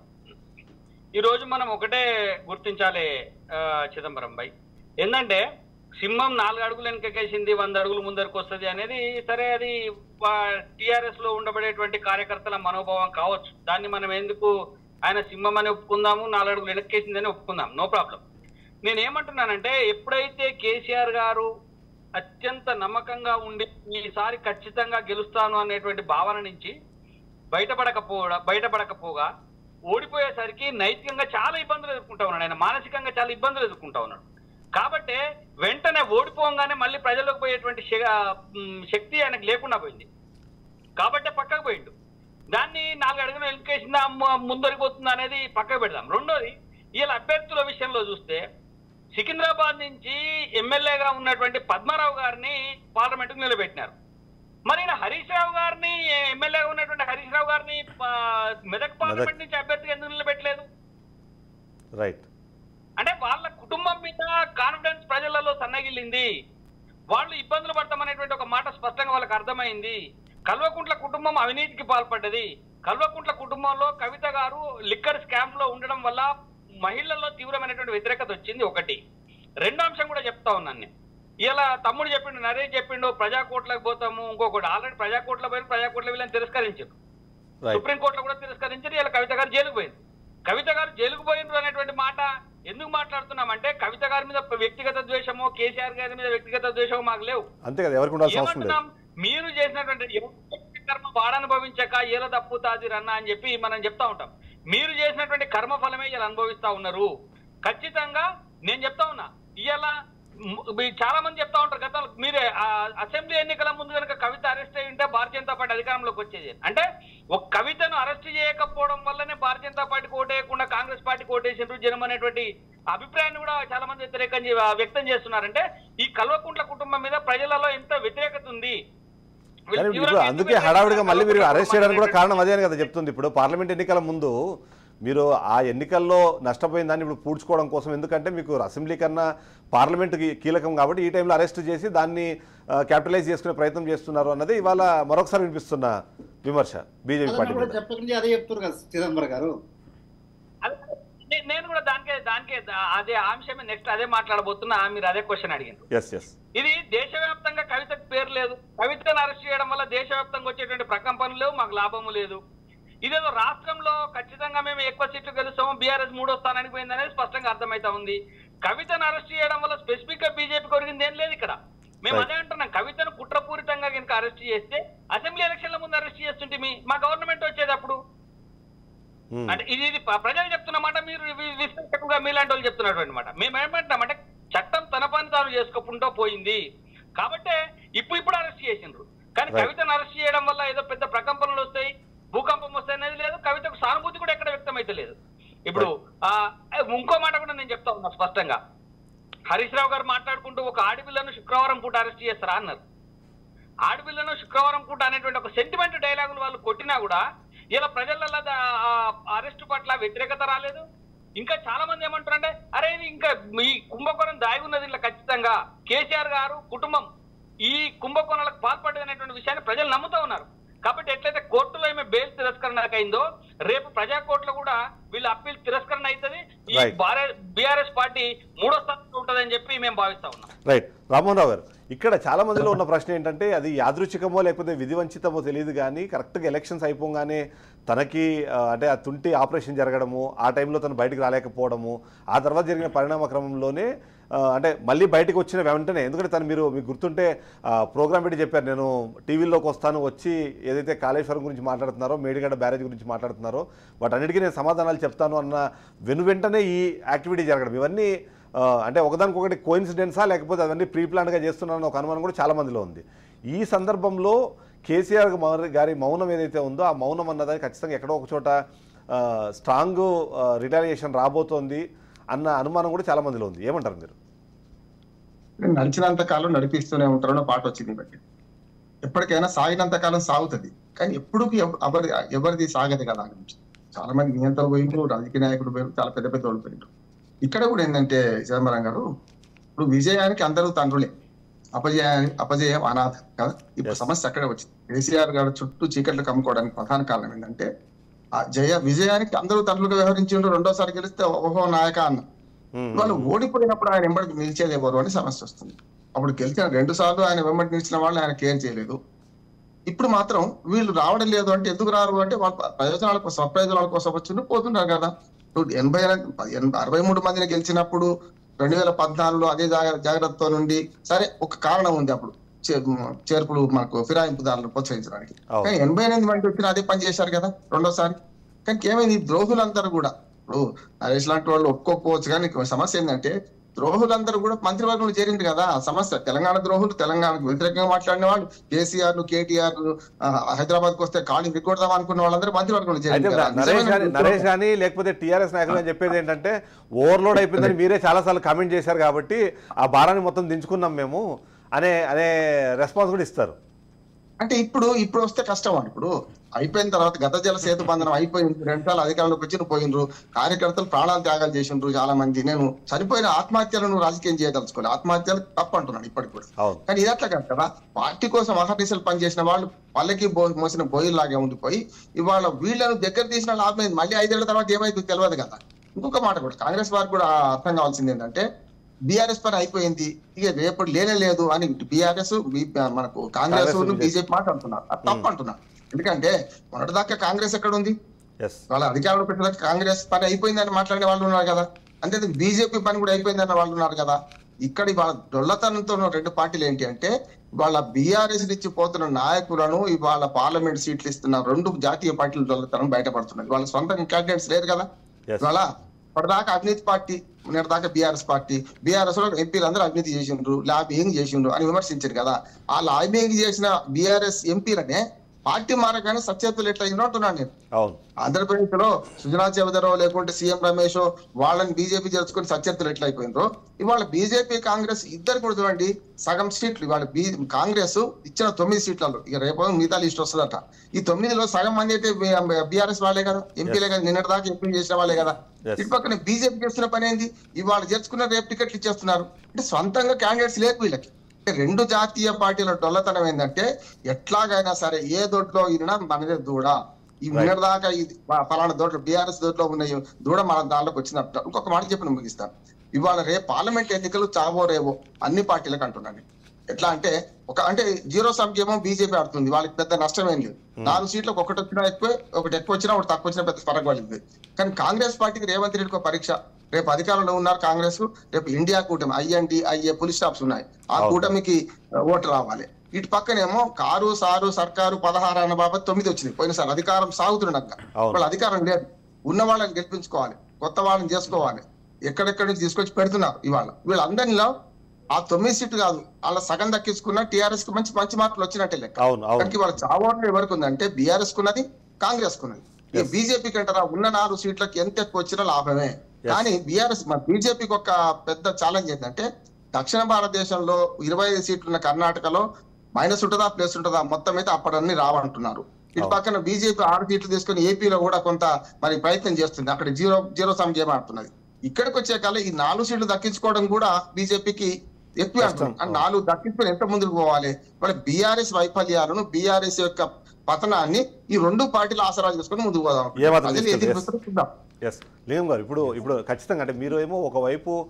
E: ఈరోజు మనం ఒకటే గుర్తించాలి ఆ, చిదంబరం భాయ్ ఏంటంటే సింహం నాలుగు అడుగులు వెనకేసింది వంద అడుగులు ముందరికి వస్తుంది అనేది సరే అది టిఆర్ఎస్ లో ఉండబడేటువంటి కార్యకర్తల మనోభావం కావచ్చు దాన్ని మనం ఎందుకు ఆయన సింహం అని ఒప్పుకుందాము నాలుగు అడుగులు వెనక్కేసిందని ఒప్పుకుందాం నో ప్రాబ్లం నేను ఏమంటున్నానంటే ఎప్పుడైతే కేసీఆర్ గారు అత్యంత నమ్మకంగా ఉండి ఈసారి ఖచ్చితంగా గెలుస్తాను అనేటువంటి భావన నుంచి బయటపడకపోవడం బయటపడకపోగా ఓడిపోయేసరికి నైతికంగా చాలా ఇబ్బందులు ఎదుర్కొంటా ఉన్నాడు ఆయన మానసికంగా చాలా ఇబ్బందులు ఎదుర్కొంటా ఉన్నాడు కాబట్టి వెంటనే ఓడిపోగానే మళ్ళీ ప్రజలకు పోయేటువంటి శ- ఉమ్, శక్తి ఆయనకు లేకుండా పోయింది కాబట్టి పక్కకు పోయిండు దాన్ని నాలుగు అడుగులు వెనుకేసిందా ము- ముందరికి పోతుందా అనేది పక్కకు పెడదాం రెండోది వీళ్ళ అభ్యర్థుల విషయంలో చూస్తే సికింద్రాబాద్ నుంచి ఎమ్మెల్యేగా ఉన్నటువంటి పద్మారావు గారిని పార్లమెంటుకు నిలబెట్టినారు మరి ఈయన హరీష్ రావు గారిని ఎమ్మెల్యేగా ఉన్నటువంటి హరీష్ రావు గారిని ఆ, మెదక్ పార్లమెంట్ నుంచి అభ్యర్థిగా ఎందుకు నిలబెట్టలేదు
A: రైట్
E: అంటే వాళ్ళ కుటుంబం మీద కాన్ఫిడెన్స్ ప్రజలలో సన్నగిల్లింది వాళ్ళు ఇబ్బందులు పడతామనేటువంటి ఒక మాట స్పష్టంగా వాళ్ళకి అర్థమైంది కల్వకుంట్ల కుటుంబం అవినీతికి పాల్పడ్డది కల్వకుంట్ల కుటుంబంలో కవిత గారు లిక్కర్ స్కామ్ లో ఉండడం వల్ల మహిళల్లో తీవ్రమైనటువంటి వ్యతిరేకత వచ్చింది ఒకటి రెండో అంశం కూడా చెప్తా ఉన్నాను నేను ఇలా తమ్ముడు చెప్పిండు నరేష్ చెప్పిండు ప్రజాకోట్లకు పోతాము ఇంకొకటి ఆల్రెడీ ప్రజాకోట్ల పోయిన ప్రజాకోట్ల వీళ్ళని తిరస్కరించారు
A: రైట్
E: సుప్రీంకోర్టులో కూడా తిరస్కరించారు ఇలా కవిత గారు జైలుకు పోయింది కవిత గారు జైలుకు పోయినరు అనేటువంటి మాట ఎందుకు మాట్లాడుతున్నామంటే కవిత గారి మీద వ్యక్తిగత ద్వేషమో కేసీఆర్ గారి మీద వ్యక్తిగత ద్వేషమో మాకు లేవు
A: అంతే కదా ఎవరికి ఉండాల్సిన అవసరం లేదు
E: ఏమంటున్నాం మీరు చేసినటువంటి ఎవరి కర్మ వాడనుభవించక ఏల తప్పుతాది రన్న అని చెప్పి మనం చెప్తా ఉంటాం మీరు చేసినటువంటి కర్మ ఫలమే ఇలా అనుభవిస్తా ఉన్నారు ఖచ్చితంగా నేను చెప్తా ఉన్నా ఇవాళ చాలా మంది చెప్తా ఉంటారు గతంలో మీరే ఆ అసెంబ్లీ ఎన్నికల ముందు కనుక కవిత అరెస్ట్ అయి ఉంటే భారతీయ జనతా పార్టీ అధికారంలోకి వచ్చేది అంటే ఒక కవితను అరెస్ట్ చేయకపోవడం వల్లనే భారతీయ జనతా పార్టీకి ఓటేయకుండా కాంగ్రెస్ పార్టీకి ఓటేసిండ్రు జనం అనేటువంటి అభిప్రాయాన్ని కూడా చాలా మంది వ్యతిరేకం చే- వ్యక్తం చేస్తున్నారంటే ఈ కల్వకుంట్ల కుటుంబం మీద ప్రజలలో ఎంత వ్యతిరేకత ఉంది వీళ్ళు
A: కానీ ఇప్పుడు
E: తీవ్రంగా
A: అందుకే
E: ఎందుకు
A: హడావిడిగా మళ్ళీ మీరు
E: కల్వకుంట్ల
A: అరెస్ట్ చేయడానికి కూడా
E: కుటుంబం
A: కారణం అదే అని కదా చెప్తుంది ఇప్పుడు పార్లమెంట్ ఎన్నికల ముందు మీరు ఆ ఎన్నికల్లో నష్టపోయిన దాన్ని ఇప్పుడు పూడ్చుకోవడం కోసం ఎందుకంటే మీకు అసెంబ్లీ కన్నా పార్లమెంట్ కీలకం కాబట్టి ఈ టైంలో అరెస్ట్ చేసి దాన్ని క్యాపిటలైజ్ చేసుకునే ప్రయత్నం చేస్తున్నారు అన్నది ఇవాళ మరొకసారి వినిపిస్తున్న విమర్శ బీజేపీ పార్టీ
D: అదన్నా కూడా
A: మీద
D: చెప్పకుండా అదే చెప్తున్నారు కదా చిదంబరం గారు
E: అదే- నే- నేను కూడా దానికే దానికే దా- అదే ఆ అంశమే నెక్స్ట్ అదే మాట్లాడబోతున్నా మీరు అదే క్వశ్చన్ అడిగారు
A: ఎస్ ఎస్
E: ఇది దేశవ్యాప్తంగా కవితకు పేరు లేదు కవితను అరెస్ట్ చేయడం వల్ల దేశవ్యాప్తంగా వచ్చేటువంటి ప్రకంపనలు లేవు మాకు లాభము లేదు ఇదేదో రాష్ట్రంలో ఖచ్చితంగా మేము ఎక్కువ సీట్లు గెలుస్తాము బీఆర్ఎస్ మూడో స్థానానికి పోయింది అనేది స్పష్టంగా అర్థమైతా ఉంది కవితను అరెస్ట్ చేయడం వల్ల స్పెసిఫిక్ గా బీజేపీ కొరిగింది ఏం లేదు ఇక్కడ మేము
A: Right.
E: అదే అంటున్నాం కవితను కుట్రపూరితంగా కనుక అరెస్ట్ చేస్తే అసెంబ్లీ ఎలక్షన్ల ముందు అరెస్ట్ చేస్తుంటే మీ మా గవర్నమెంట్ వచ్చేది అప్పుడు
A: Hmm.
E: అంటే ఇది ఇది ప- ప్రజలు చెప్తున్నమాట మీరు వి- విశ్లేషకులుగా మీలాంటి వాళ్ళు చెప్తున్నటువంటి మాట మేము ఏమంటున్నామంటే చట్టం తన పని తాను చేసుకోకుండా పోయింది కాబట్టే ఇప్పుడు ఇప్పుడు అరెస్ట్ చేసిండ్రు కానీ
A: Right.
E: కవితను అరెస్ట్ చేయడం వల్ల ఏదో పెద్ద ప్రకంపనలు వస్తాయి భూకంపం వస్తాయి అనేది లేదు కవితకు సానుభూతి కూడా ఎక్కడ వ్యక్తం అయితే లేదు ఇప్పుడు ఆ ఇంకో మాట కూడా నేను చెప్తా ఉన్నా స్పష్టంగా హరీష్ రావు గారు మాట్లాడుకుంటూ ఒక ఆడపిల్లను శుక్రవారం పూట అరెస్ట్ చేస్తారా అన్నారు ఆడపిల్లను శుక్రవారం పూట అనేటువంటి ఒక సెంటిమెంట్ డైలాగులు వాళ్ళు కొట్టినా కూడా ఇలా ప్రజలలో అరెస్ట్ పట్ల వ్యతిరేకత రాలేదు ఇంకా చాలా మంది ఏమంటారంటే అరే ఇది ఇంకా మీ కుంభకోణం దాగి ఉన్నది ఇలా ఖచ్చితంగా కేసీఆర్ గారు కుటుంబం ఈ కుంభకోణాలకు పాల్పడ్డదనేటువంటి విషయాన్ని ప్రజలు నమ్ముతా ఉన్నారు కాబట్టి ఎట్లయితే కోర్టులో ఏమే బెయిల్ తిరస్కరణ అయిందో రేపు ప్రజా కోర్టులో కూడా వీళ్ళ అప్పీల్ తిరస్కరణ అవుతుంది ఈ
A: Right.
E: బీఆర్ఎస్ పార్టీ మూడో స్థానంలో ఉంటుందని చెప్పి మేము భావిస్తా ఉన్నాం
A: రైట్ రామ్మోహన్ రావు గారు ఇక్కడ చాలా మందిలో ఉన్న ప్రశ్న ఏంటంటే అది యాదృచ్ఛికమో లేకపోతే విధివంచితమో తెలియదు కానీ కరెక్ట్గా ఎలక్షన్స్ అయిపోగానే తనకి ఆ, అంటే ఆ తుంటి ఆపరేషన్ జరగడము ఆ టైంలో తను బయటకు రాలేకపోవడము ఆ తర్వాత జరిగిన పరిణామ క్రమంలోనే ఆ, అంటే మళ్ళీ బయటకు వచ్చిన వెంటనే ఎందుకంటే తను మీరు మీకు గుర్తుంటే ప్రోగ్రామ్ పెట్టి చెప్పారు నేను టీవీలోకి వస్తాను వచ్చి ఏదైతే కాళేశ్వరం గురించి మాట్లాడుతున్నారో మేడిగడ్డ బ్యారేజ్ గురించి మాట్లాడుతున్నారో వాటన్నిటికీ నేను సమాధానాలు చెప్తాను అన్న వెను వెంటనే ఈ యాక్టివిటీ జరగడం ఇవన్నీ ఆ, అంటే ఒకదానికొకటి కోయిన్సిడెన్సా లేకపోతే అవన్నీ ప్రీ ప్లాన్గా చేస్తున్నారన్న ఒక అనుమానం కూడా చాలా మందిలో ఉంది ఈ సందర్భంలో కేసీఆర్ మ- గారి మౌనం ఏదైతే ఉందో ఆ మౌనం అన్నది ఖచ్చితంగా ఎక్కడో ఒక చోట స్ట్రాంగ్ రిటాలియేషన్ రాబోతోంది అన్న అనుమానం కూడా చాలా మందిలో ఉంది ఏమంటారు మీరు
B: నడిచినంత కాలం నడిపిస్తూనే ఉంటారన్న పాట వచ్చింది బట్టి ఎప్పటికైనా సాగినంత కాలం సాగుతుంది కానీ ఎప్పుడు ఎవరి ఎవరిది సాగదు కదా అని చాలా మంది నియంత్రణ పోయిండ్రు రాజకీయ నాయకులు పోయిండ్రు చాలా పెద్ద పెద్ద వాళ్ళు పోయిండ్రు ఇక్కడ కూడా ఏంటంటే చిదంబరం గారు ఇప్పుడు విజయానికి అందరూ తండ్రులే అపజయానికి అపజయం అనాథ కదా ఇప్పుడు
A: Yes.
B: సమస్య అక్కడే వచ్చింది కేసీఆర్ గారు చుట్టూ చీకట్లు కమ్ముకోవడానికి ప్రధాన కారణం ఏంటంటే ఆ జయ విజయానికి అందరూ తండ్రులుగా వ్యవహరించిండ్రు రెండోసారి గెలిస్తే ఓహో నాయక అన్న
A: మ్మ్.
B: వాళ్ళు ఓడిపోయినప్పుడు ఆయన వెంబడి నిలిచేది ఎవరు అని సమస్య వస్తుంది అప్పుడు గెలిచిన రెండు సార్లు ఆయన వెంబడి నిలిచిన వాళ్ళు ఆయన కేర్ చేయలేదు ఇప్పుడు మాత్రం వీళ్ళు రావడం లేదు అంటే ఎందుకు రారు అంటే వాళ్ళ ప్రయోజనాల కోసం స్వప్రయోజనాల కోసం వచ్చి పోతున్నారు కదా ఇప్పుడు ఎనభై ఎనభై- అరవై మూడు మందిని గెలిచినప్పుడు రెండు వేల పద్నాలుగులో అదే జాగ్ర- జాగ్రత్తతో నుండి సరే ఒక కారణం ఉంది అప్పుడు చే- చేర్పులు మనకు ఫిరాయింపుదారులు ప్రోత్సహించడానికి
A: అవును.
B: కానీ ఎనభై ఎనిమిది మంది వచ్చిన అదే పని చేశారు కదా రెండోసారి కానీ ఏమైంది ఈ ద్రోహులందరూ కూడా ఇప్పుడు నరేష్ లాంటి వాళ్ళు ఒప్పుకోకపోవచ్చు కానీ ఇక్కడ సమస్య ఏంటంటే ద్రోహులందరూ కూడా మంత్రివర్గంలో చేరింది కదా ఆ సమస్య తెలంగాణ ద్రోహులు తెలంగాణకు వ్యతిరేకంగా మాట్లాడిన వాళ్ళు కేసీఆర్ కేటీఆర్ హైదరాబాద్ కు వస్తే కాళీ విగ్గొడదాం అనుకున్న వాళ్ళందరూ మంత్రివర్గంలో
A: అయితే
B: చేరింది కదా
A: నరేష్
B: నిజమైన
A: కానీ నరేష్ కానీ లేకపోతే టీఆర్ఎస్ నాయకులు అని చెప్పేది ఏంటంటే ఓవర్లోడ్ అయిపోయిందని మీరే చాలాసార్లు కామెంట్ చేశారు కాబట్టి ఆ భారాన్ని మొత్తం దించుకున్నాం మేము అనే అనే రెస్పాన్స్ కూడా ఇస్తారు
B: అంటే ఇప్పుడు ఇప్పుడు వస్తే కష్టం అండి ఇప్పుడు అయిపోయిన తర్వాత గత జల సేతు బంధనం అయిపోయింది రెండు సార్లు అధికారంలోకి వచ్చి పోయినరు కార్యకర్తలు ప్రాణాలు త్యాగాలు చేసిండ్రు చాలా మంది నేను చనిపోయిన ఆత్మహత్యలను రాజకీయం చేయదలుచుకోవాలి ఆత్మహత్యలు తప్పు అంటున్నాను ఇప్పటికి కూడా
A: అవును
B: కానీ ఇది అట్లా కాదు కదా పార్టీ కోసం అహర్నిశలు పనిచేసిన వాళ్ళు వాళ్ళకి బో మోసిన బోయిల్లాగే ఉండిపోయి ఇవాళ వీళ్ళను దగ్గర తీసిన లాభం ఏంది మళ్ళీ ఐదేళ్ల తర్వాత ఏమైంది తెలియదు కదా ఇంకొక మాట కూడా కాంగ్రెస్ వారికి కూడా అర్థం కావాల్సింది ఏంటంటే బీఆర్ఎస్ పని అయిపోయింది ఇక రేపటి లేనే లేదు అని బీఆర్ఎస్ మనకు కాంగ్రెస్
A: కాంగ్రెస్
B: బీజేపీ మాట్లాడుతున్నారు అది తప్పు అంటున్నారు ఎందుకంటే మొన్నటిదాకా కాంగ్రెస్ ఎక్కడ ఉంది
A: ఎస్
B: వాళ్ళ అధికారంలో పెట్టిన కాంగ్రెస్ పని అయిపోయిందని మాట్లాడే వాళ్ళు ఉన్నారు కదా అంతే బీజేపీ పని కూడా అయిపోయిందన్న వాళ్ళు ఉన్నారు కదా ఇక్కడ ఇవాళ డొల్లతనంతో ఉన్న రెండు పార్టీలు ఏంటి అంటే వాళ్ళ బీఆర్ఎస్ నుంచి పోతున్న నాయకులను ఇవాళ పార్లమెంట్ సీట్లు ఇస్తున్న రెండు జాతీయ పార్టీలు డొల్లతనం బయటపడుతున్నది వాళ్ళ సొంత క్యాండిడేట్స్ లేరు కదా
A: ఎస్
B: ఇవాళ ఇప్పటిదాకా అవినీతి పార్టీ దాకా బీఆర్ఎస్ పార్టీ బీఆర్ఎస్ లో ఎంపీలు అందరూ అవినీతి చేసిండ్రు లాబింగ్ చేసిండ్రు అని విమర్శించారు కదా ఆ లాబింగ్ చేసిన బీఆర్ఎస్ ఎంపీలనే పార్టీ మారగానే సత్యత్తులు ఎట్లా అయిందో అంటున్నాను నేను
A: అవును
B: ఆంధ్రప్రదేశ్ లో సుజనా చౌదరో లేకుంటే సీఎం రమేష్ వాళ్ళని బీజేపీ చేర్చుకుని సత్యత్తులు ఎట్లా అయిపోయిందో ఇవాళ బీజేపీ కాంగ్రెస్ ఇద్దరు కూడా చూడండి సగం సీట్లు ఇవాళ బీ కాంగ్రెస్ ఇచ్చిన తొమ్మిది సీట్లలో ఇక రేపు మిగతా లిస్ట్ వస్తుందట ఈ తొమ్మిదిలో సగం మంది అయితే బీఆర్ఎస్ వాళ్ళే కదా ఎంపీలే కదా నిన్నటి దాకా ఎంపీ చేసిన వాళ్ళే కదా
A: Yes.
B: ఇటు పక్కన బీజేపీ చేస్తున్న పని ఏంది ఇవాళ చేర్చుకున్న రేపు టికెట్లు ఇచ్చేస్తున్నారు అంటే సొంతంగా క్యాండిడేట్స్ లేకు వీళ్ళకి అంటే రెండు జాతీయ పార్టీల డొల్లతనం ఏంటంటే ఎట్లాగైనా సరే ఏ దొడ్లో ఈయన మనదే దూడ ఈ నిన్నటి దాకా ఇది ప- పలానా దోట్లు బీఆర్ఎస్ దోట్లో ఉన్న ఈ దూడ మన దాంట్లోకి వచ్చినట్టు ఇంకొక మాట చెప్పి ముగిస్తాను ఇవాళ రేపు పార్లమెంట్ ఎన్నికలు చావో రేవో అన్ని పార్టీలకు అంటున్నాను ఎట్లా అంటే ఒక అంటే జీరో సమ్ ఏమో బీజేపీ ఆడుతుంది వాళ్ళకి పెద్ద నష్టం ఏం లేదు నాలుగు సీట్లకు ఒకటి వచ్చినా ఎక్కువ ఒకటి ఎక్కువ వచ్చినా ఒకటి తక్కువ వచ్చినా పెద్ద ఫరక్ పడింది కానీ కాంగ్రెస్ పార్టీకి రేవంత్ రెడ్డికి ఒక పరీక్ష రేపు అధికారంలో ఉన్నారు కాంగ్రెస్ రేపు ఇండియా కూటమి ఐఎన్డి ఐఏ పులి స్టాప్స్ ఉన్నాయి ఆ
A: అవును.
B: కూటమికి ఆ, ఓటు రావాలి ఇటు పక్కనేమో కారు సారు సర్కారు పదహారు అన్న బాబత్ తొమ్మిది వచ్చింది పోయినసారి అధికారం సాగుతున్నాక
A: అవును.
B: వాళ్ళ అధికారం లేదు ఉన్న వాళ్ళని గెలిపించుకోవాలి కొత్త వాళ్ళని చేసుకోవాలి ఎక్కడెక్కడి నుంచి తీసుకొచ్చి పెడుతున్నారు ఇవాళ వీళ్ళందరిలో ఆ తొమ్మిది సీట్లు కాదు వాళ్ళ సగం దక్కించుకున్న టిఆర్ఎస్ కి మంచి మంచి మార్కులు వచ్చినట్టే లెక్క
A: అవును అవును
B: కానీ వాళ్ళ చావోట్లు ఎవరికి ఉందంటే బీఆర్ఎస్ కున్నది కాంగ్రెస్ కున్నది ఈ బీజేపీకి అంటారా ఉన్న నాలుగు సీట్లకి ఎంత ఎక్కువ వచ్చినా లాభమే కానీ బీఆర్ఎస్ మన బీజేపీకి ఒక పెద్ద ఛాలెంజ్ ఏంటంటే దక్షిణ భారతదేశంలో ఇరవై ఐదు సీట్లు ఉన్న కర్ణాటకలో మైనస్ ఉంటుందా ప్లస్ ఉంటుందా మొత్తం అయితే అప్పుడన్నీ రావంటున్నారు ఇటు
A: అవును.
B: పక్కన బీజేపీ ఆరు సీట్లు తీసుకుని ఏపీలో కూడా కొంత మరి ప్రయత్నం చేస్తుంది అక్కడ జీరో జీరో సమ్ చేయమంటున్నది ఇక్కడికి వచ్చే కల్లా ఈ నాలుగు సీట్లు దక్కించుకోవడం కూడా బీజేపీకి ఎక్కువ
A: కష్టం.
B: అంటున్నారు కానీ నాలుగు దక్కించుకుని ఎంత ముందుకు పోవాలి వాళ్ళ బీఆర్ఎస్ వైఫల్యాలను బీఆర్ఎస్ యొక్క పతనాన్ని ఈ రెండు పార్టీలు ఆసరా చేసుకుని ముందుకు పోదాం
A: ఏమాత్రం
B: ప్రజలు
A: తీసుకెళ్ళి-
B: ఎదురు చూస్తారు, చూద్దాం
A: ఎస్ లింగం గారు ఇప్పుడు ఇప్పుడు ఖచ్చితంగా అంటే మీరు ఏమో ఒకవైపు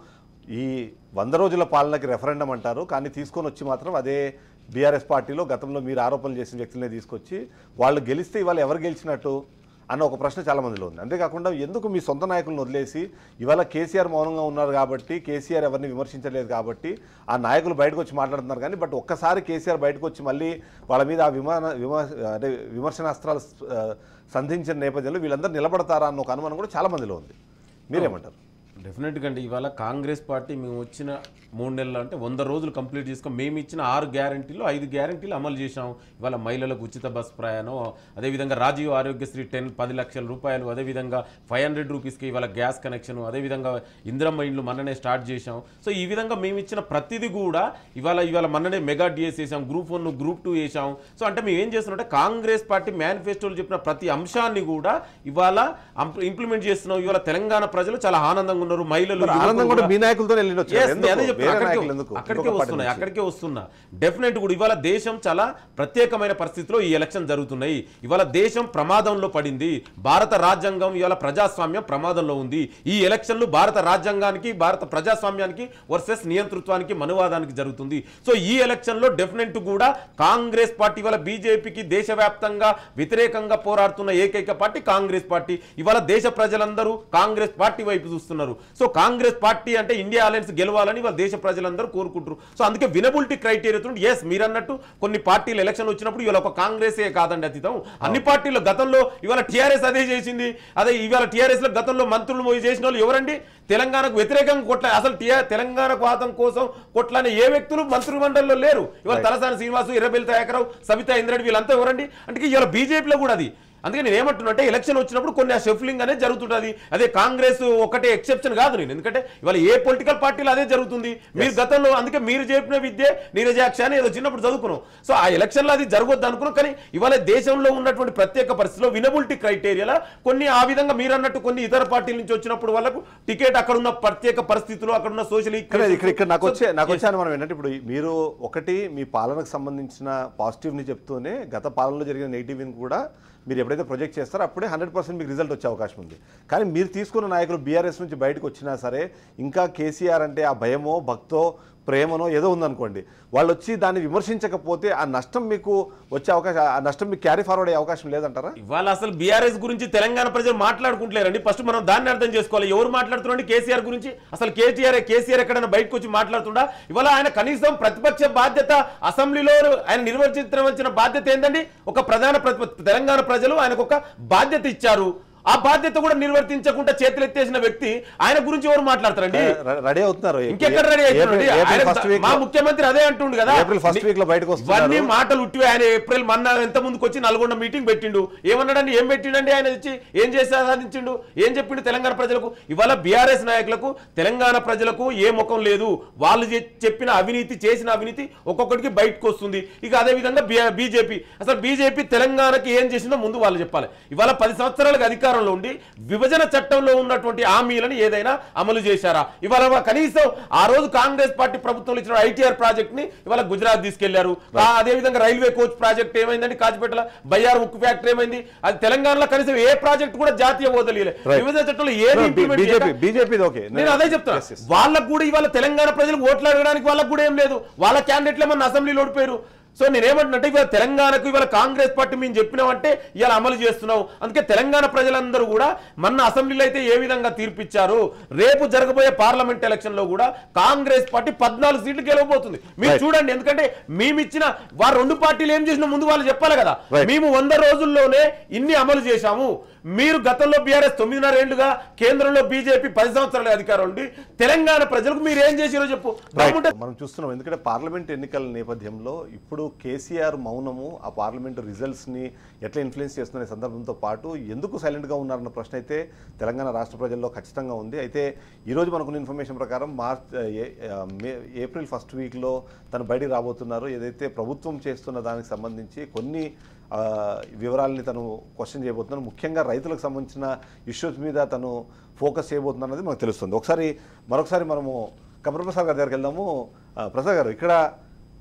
A: ఈ వంద రోజుల పాలనకి రెఫరెండం అంటారు కానీ తీసుకొని వచ్చి మాత్రం అదే బీఆర్ఎస్ పార్టీలో గతంలో మీరు ఆరోపణలు చేసిన వ్యక్తులనే తీసుకొచ్చి వాళ్ళు గెలిస్తే ఇవాళ ఎవరు గెలిచినట్టు అన్న ఒక ప్రశ్న చాలా మందిలో ఉంది అంతేకాకుండా ఎందుకు మీ సొంత నాయకులను వదిలేసి ఇవాళ కేసీఆర్ మౌనంగా ఉన్నారు కాబట్టి కేసీఆర్ ఎవరిని విమర్శించలేదు కాబట్టి ఆ నాయకులు బయటకు వచ్చి మాట్లాడుతున్నారు కానీ బట్ ఒక్కసారి కేసీఆర్ బయటకు వచ్చి మళ్ళీ వాళ్ళ మీద ఆ విమాన విమర్శ అంటే విమర్శనాస్త్రాలు ఆ, సంధించిన నేపథ్యంలో వీళ్ళందరూ నిలబడతారా అన్న ఒక అనుమానం కూడా చాలా మందిలో ఉంది మీరేమంటారు
C: డెఫినెట్గా అండి ఇవాళ కాంగ్రెస్ పార్టీ మేము వచ్చిన మూడు నెలలు అంటే వంద రోజులు కంప్లీట్ చేసుకొని మేము ఇచ్చిన ఆరు గ్యారంటీలు ఐదు గ్యారంటీలు అమలు చేశాం ఇవాళ మహిళలకు ఉచిత బస్ ప్రయాణం అదేవిధంగా రాజీవ్ ఆరోగ్యశ్రీ టెన్ పది లక్షల రూపాయలు అదేవిధంగా ఫైవ్ హండ్రెడ్ రూపీస్కి ఇవాళ గ్యాస్ కనెక్షన్ అదేవిధంగా ఇందిరమ్మ ఇండ్లు మొన్ననే స్టార్ట్ చేశాం సో ఈ విధంగా మేము ఇచ్చిన ప్రతిదీ కూడా ఇవాళ ఇవాళ మొన్ననే మెగా డిఎస్ వేసాం గ్రూప్ వన్ గ్రూప్ టూ వేసాం సో అంటే మేము ఏం చేస్తున్నాం కాంగ్రెస్ పార్టీ మేనిఫెస్టోలో చెప్పిన ప్రతి అంశాన్ని కూడా ఇవాళ ఇంప్లిమెంట్ చేస్తున్నాం ఇవాళ తెలంగాణ ప్రజలు చాలా ఆనందంగా ఉన్నారు మహిళలు
A: మరి ఆనందం
C: యువకులు
A: కూడా మీ నాయకులతో వెళ్ళి వచ్చారు.
C: Yes,
A: ఎందుకు?
C: నేను అదే చెప్తున్నా.
A: వేరే
C: అక్కడికే-
A: నాయకులు ఎందుకు?
C: అక్కడికే
A: ఇంకొక పార్టీ
C: వస్తున్నాయి
A: నుంచి.
C: అక్కడికే వస్తున్నా డెఫినెట్ కూడా ఇవాళ దేశం చాలా ప్రత్యేకమైన పరిస్థితిలో ఈ ఎలక్షన్ జరుగుతున్నాయి ఇవాళ దేశం ప్రమాదంలో పడింది భారత రాజ్యాంగం ఇవాళ ప్రజాస్వామ్యం ప్రమాదంలో ఉంది ఈ ఎలక్షన్లు భారత రాజ్యాంగానికి భారత ప్రజాస్వామ్యానికి వర్సెస్ నియంతృత్వానికి మనువాదానికి జరుగుతుంది సో ఈ ఎలక్షన్ లో డెఫినెట్ కూడా కాంగ్రెస్ పార్టీ ఇవాళ బీజేపీకి దేశవ్యాప్తంగా వ్యతిరేకంగా పోరాడుతున్న ఏకైక పార్టీ కాంగ్రెస్ పార్టీ ఇవాళ దేశ ప్రజలందరూ కాంగ్రెస్ పార్టీ వైపు చూస్తున్నారు సో కాంగ్రెస్ పార్టీ అంటే ఇండియా అలయన్స్ గెలవాలని ఇవాళ దేశ ప్రజలందరూ కోరుకుంటారు సో అందుకే వినబిలిటీ క్రైటీరియా ఎస్ మీరు అన్నట్టు కొన్ని పార్టీలు ఎలక్షన్ వచ్చినప్పుడు ఇవాళ ఒక కాంగ్రెసే కాదండి అతీతం అన్ని పార్టీలు గతంలో ఇవాళ టీఆర్ఎస్ అదే చేసింది అదే ఇవాళ టీఆర్ఎస్ లో గతంలో మంత్రులు పోయి చేసిన వాళ్ళు ఎవరండి తెలంగాణకు వ్యతిరేకంగా కొట్ల అసలు టీఆర్ తెలంగాణ వాదం కోసం కొట్లానే ఏ వ్యక్తులు మంత్రి మండలిలో లేరు ఇవాళ తలసాని శ్రీనివాసు ఎర్రబెల్లి దయాకరావు సబితా ఇంద్రెడ్డి వీళ్ళంతా ఎవరండి అంటే ఇవాళ బీజేపీలో కూడా అది అందుకే నేను ఏమంటున్నా అంటే ఎలక్షన్ వచ్చినప్పుడు కొన్ని ఆ షెఫ్లింగ్ అనేది జరుగుతుంటుంది అదే కాంగ్రెస్ ఒకటే ఎక్సెప్షన్ కాదు నేను ఎందుకంటే ఇవాళ ఏ పొలిటికల్ పార్టీలో అదే జరుగుతుంది మీరు గతంలో అందుకే మీరు చెప్పిన విద్య నీరజాక్ష అని ఏదో చిన్నప్పుడు చదువుకున్నాం సో ఆ ఎలక్షన్లో అది జరగొద్దు అనుకున్నాం కానీ ఇవాళ దేశంలో ఉన్నటువంటి ప్రత్యేక పరిస్థితిలో వినబిలిటీ క్రైటీరియాలో కొన్ని ఆ విధంగా మీరు అన్నట్టు కొన్ని ఇతర పార్టీల నుంచి వచ్చినప్పుడు వాళ్ళకు టికెట్ అక్కడ ఉన్న ప్రత్యేక పరిస్థితులు అక్కడ ఉన్న సోషల్
A: ఇక్కడ ఇక్కడ ఇక్కడ నాకు వచ్చే నాకు వచ్చే అనుమానం ఏంటంటే ఇప్పుడు మీరు ఒకటి మీ పాలనకు సంబంధించిన పాజిటివ్ని చెప్తూనే గత పాలనలో జరిగిన నెగిటివ్ని కూడా మీరు ఎప్పుడైతే ప్రొజెక్ట్ చేస్తారో అప్పుడే హండ్రెడ్ పర్సెంట్ మీకు రిజల్ట్ వచ్చే అవకాశం ఉంది కానీ మీరు తీసుకున్న నాయకులు బీఆర్ఎస్ నుంచి బయటకు వచ్చినా సరే ఇంకా కేసీఆర్ అంటే ఆ భయమో భక్తో ప్రేమనో ఏదో ఉందనుకోండి వాళ్ళు వచ్చి దాన్ని విమర్శించకపోతే ఆ నష్టం మీకు వచ్చే అవకాశం ఆ నష్టం మీకు క్యారీ ఫార్వర్డ్ అయ్యే అవకాశం లేదంటారా
C: ఇవాళ అసలు బీఆర్ఎస్ గురించి తెలంగాణ ప్రజలు మాట్లాడుకుంటలేరండి ఫస్ట్ మనం దాన్ని అర్థం చేసుకోవాలి ఎవరు మాట్లాడుతున్నారండి కేసీఆర్ గురించి అసలు కేటీఆర్ కేసీఆర్ ఎక్కడైనా బయటకు వచ్చి మాట్లాడుతుండా ఇవాళ ఆయన కనీసం ప్రతిపక్ష బాధ్యత అసెంబ్లీలో ఆయన నిర్వర్తించవలసిన బాధ్యత ఏంటండి ఒక ప్రధాన ప్రతిప- తెలంగాణ ప్రజలు ఆయనకు ఒక బాధ్యత ఇచ్చారు ఆ బాధ్యత కూడా నిర్వర్తించకుండా చేతులెత్తేసిన వ్యక్తి ఆయన గురించి ఎవరు మాట్లాడతారండి
A: రెడీ అవుతున్నారు
C: ఇంకెక్కడ రెడీ అవుతున్నాడు? ఆయన
A: ఫస్ట్ వీక్
C: మా ముఖ్యమంత్రి అదే అంటుండు కదా
A: ఏప్రిల్ ఫస్ట్ వీక్ లో బయటకు వస్తున్నారు.
C: ఇవన్నీ మాటలు ఉట్టివే ఆయన ఏప్రిల్ మొన్న ఎంత ముందుకు వచ్చి నల్గొండ మీటింగ్ పెట్టిండు ఏమన్నాడండి ఏం పెట్టిండండి ఆయన వచ్చి ఏం చేసి సాధించిండు ఏం చెప్పిండు తెలంగాణ ప్రజలకు ఇవాళ బీఆర్ఎస్ నాయకులకు తెలంగాణ ప్రజలకు ఏ ముఖం లేదు వాళ్ళు చే- చెప్పిన అవినీతి చేసిన అవినీతి ఒక్కొక్కడికి బయటకు వస్తుంది ఇక అదే విధంగా బీజేపీ అసలు బీజేపీ తెలంగాణకి ఏం చేసిందో ముందు వాళ్ళు చెప్పాలి ఇవాళ పది సంవత్సరాలకు అధికారంలో ఉండి విభజన చట్టంలో ఉన్నటువంటి హామీలను ఏదైనా అమలు చేశారా ఇవాళ కనీసం ఆ రోజు కాంగ్రెస్ పార్టీ ప్రభుత్వంలో ఇచ్చిన ఐటీఆర్ ప్రాజెక్ట్ ని ఇవాళ గుజరాత్ తీసుకెళ్లారు ఆ అదే విధంగా రైల్వే కోచ్ ప్రాజెక్ట్ ఏమైందండి కాచిపేటల బయ్యారు ఉక్కు ఫ్యాక్టరీ ఏమైంది అది తెలంగాణలో కనీసం ఏ ప్రాజెక్ట్ కూడా జాతీయ హోదా లేదు
A: Right.
C: విభజన చట్టంలో ఏది
A: No,
C: implement
A: బీజేపీ
C: చేయక-
A: బీజేపీది ఓకే
C: నేను అదే చెప్తాను
A: Yes, yes.
C: వాళ్ళకు కూడా ఇవాళ తెలంగాణ ప్రజలకు ఓట్లు అడగడానికి వాళ్ళకు కూడా ఏం లేదు వాళ్ళ క్యాండిడేట్లు ఏమన్నా అసెంబ్లీలో ఓడిపోయారు సో నేనేమంటున్నట్టే ఇవాళ తెలంగాణకు ఇవాళ కాంగ్రెస్ పార్టీ మేము చెప్పినామంటే ఇవాళ అమలు చేస్తున్నావు అందుకే తెలంగాణ ప్రజలందరూ కూడా మొన్న అసెంబ్లీలో అయితే ఏ విధంగా తీర్పిచ్చారు రేపు జరగబోయే పార్లమెంట్ ఎలక్షన్ లో కూడా కాంగ్రెస్ పార్టీ పద్నాలుగు సీట్లు గెలవబోతుంది మీరు
A: Right.
C: చూడండి ఎందుకంటే మేమిచ్చిన వారు రెండు పార్టీలు ఏం చేసినా ముందు వాళ్ళు చెప్పాలి కదా
A: Right.
C: మేము వంద రోజుల్లోనే ఇన్ని అమలు చేశాము మీరు గతంలో బీఆర్ఎస్ తొమ్మిదిన్నర ఏళ్లుగా కేంద్రంలో బీజేపీ పది సంవత్సరాల అధికారం ఉండి తెలంగాణ ప్రజలకు మీరు ఏం చేసిరో చెప్పు
A: రైట్.
C: బాగుంటే
A: మనం చూస్తున్నాం ఎందుకంటే పార్లమెంట్ ఎన్నికల నేపథ్యంలో ఇప్పుడు కేసీఆర్ మౌనము ఆ పార్లమెంట్ రిజల్ట్స్ ని ఎట్లా ఇన్ఫ్లుయెన్స్ చేస్తున్న సందర్భంతో పాటు ఎందుకు సైలెంట్ గా ఉన్నారన్న ప్రశ్న అయితే తెలంగాణ రాష్ట్ర ప్రజల్లో ఖచ్చితంగా ఉంది అయితే ఈ రోజు మనకున్న ఇన్ఫర్మేషన్ ప్రకారం మార్చ్ ఏ- ఆ, మే ఏప్రిల్ ఫస్ట్ వీక్ లో తను బయటికి రాబోతున్నారు ఏదైతే ప్రభుత్వం చేస్తున్న దానికి సంబంధించి కొన్ని ఆ, వివరాలని తను క్వశ్చన్ చేయబోతున్నారు ముఖ్యంగా రైతులకు సంబంధించిన ఇష్యూస్ మీద తను ఫోకస్ చేయబోతున్నారు అన్నది మనకు తెలుస్తుంది ఒకసారి మరొకసారి మనము కమర్ ప్రసాద్ గారి దగ్గరికి వెళ్దాము ఆ, ప్రసాద్ గారు ఇక్కడ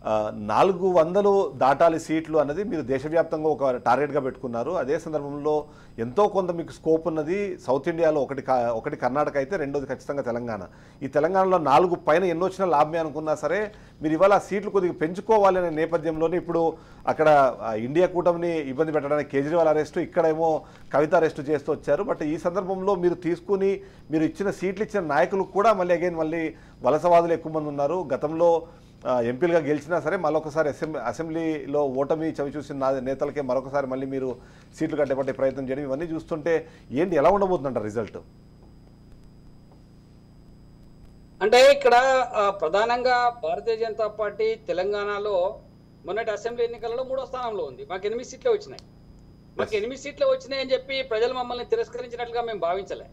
A: ఆ, నాలుగు వందలు దాటాలి సీట్లు అన్నది మీరు దేశవ్యాప్తంగా ఒక టార్గెట్గా పెట్టుకున్నారు అదే సందర్భంలో ఎంతో కొంత మీకు స్కోప్ ఉన్నది సౌత్ ఇండియాలో ఒకటి కా- ఒకటి కర్ణాటక అయితే రెండోది ఖచ్చితంగా తెలంగాణ ఈ తెలంగాణలో నాలుగు పైన ఎన్ని వచ్చినా లాభమే అనుకున్నా సరే మీరు ఇవాళ ఆ సీట్లు కొద్దిగా పెంచుకోవాలి అనే నేపథ్యంలోనే ఇప్పుడు అక్కడ ఆ, ఇండియా కూటమిని ఇబ్బంది పెట్టడానికి కేజ్రీవాల్ అరెస్టు ఇక్కడేమో కవిత అరెస్టు చేస్తూ వచ్చారు బట్ ఈ సందర్భంలో మీరు తీసుకుని మీరు ఇచ్చిన సీట్లు ఇచ్చిన నాయకులు కూడా మళ్ళీ అగైన్ మళ్ళీ వలసవాదులు ఎక్కువ మంది ఉన్నారు గతంలో ఆ, ఎంపీలుగా గెలిచినా సరే మరొకసారి అసెంబ్లీ అసెంబ్లీలో ఓటమి చవి చూసిన నా- నేతలకే మరొకసారి మళ్ళీ మీరు సీట్లు కట్టబట్టే ప్రయత్నం చేయడం ఇవన్నీ చూస్తుంటే ఏంటి ఎలా ఉండబోతుందంట రిజల్ట్
F: అంటే ఇక్కడ ఆ, ప్రధానంగా భారతీయ జనతా పార్టీ తెలంగాణలో మొన్నటి అసెంబ్లీ ఎన్నికలలో మూడో స్థానంలో ఉంది మాకు ఎనిమిది సీట్లే వచ్చినాయి మాకు ఎనిమిది సీట్లు వచ్చినాయి అని చెప్పి ప్రజలు మమ్మల్ని తిరస్కరించినట్లుగా మేము భావించలే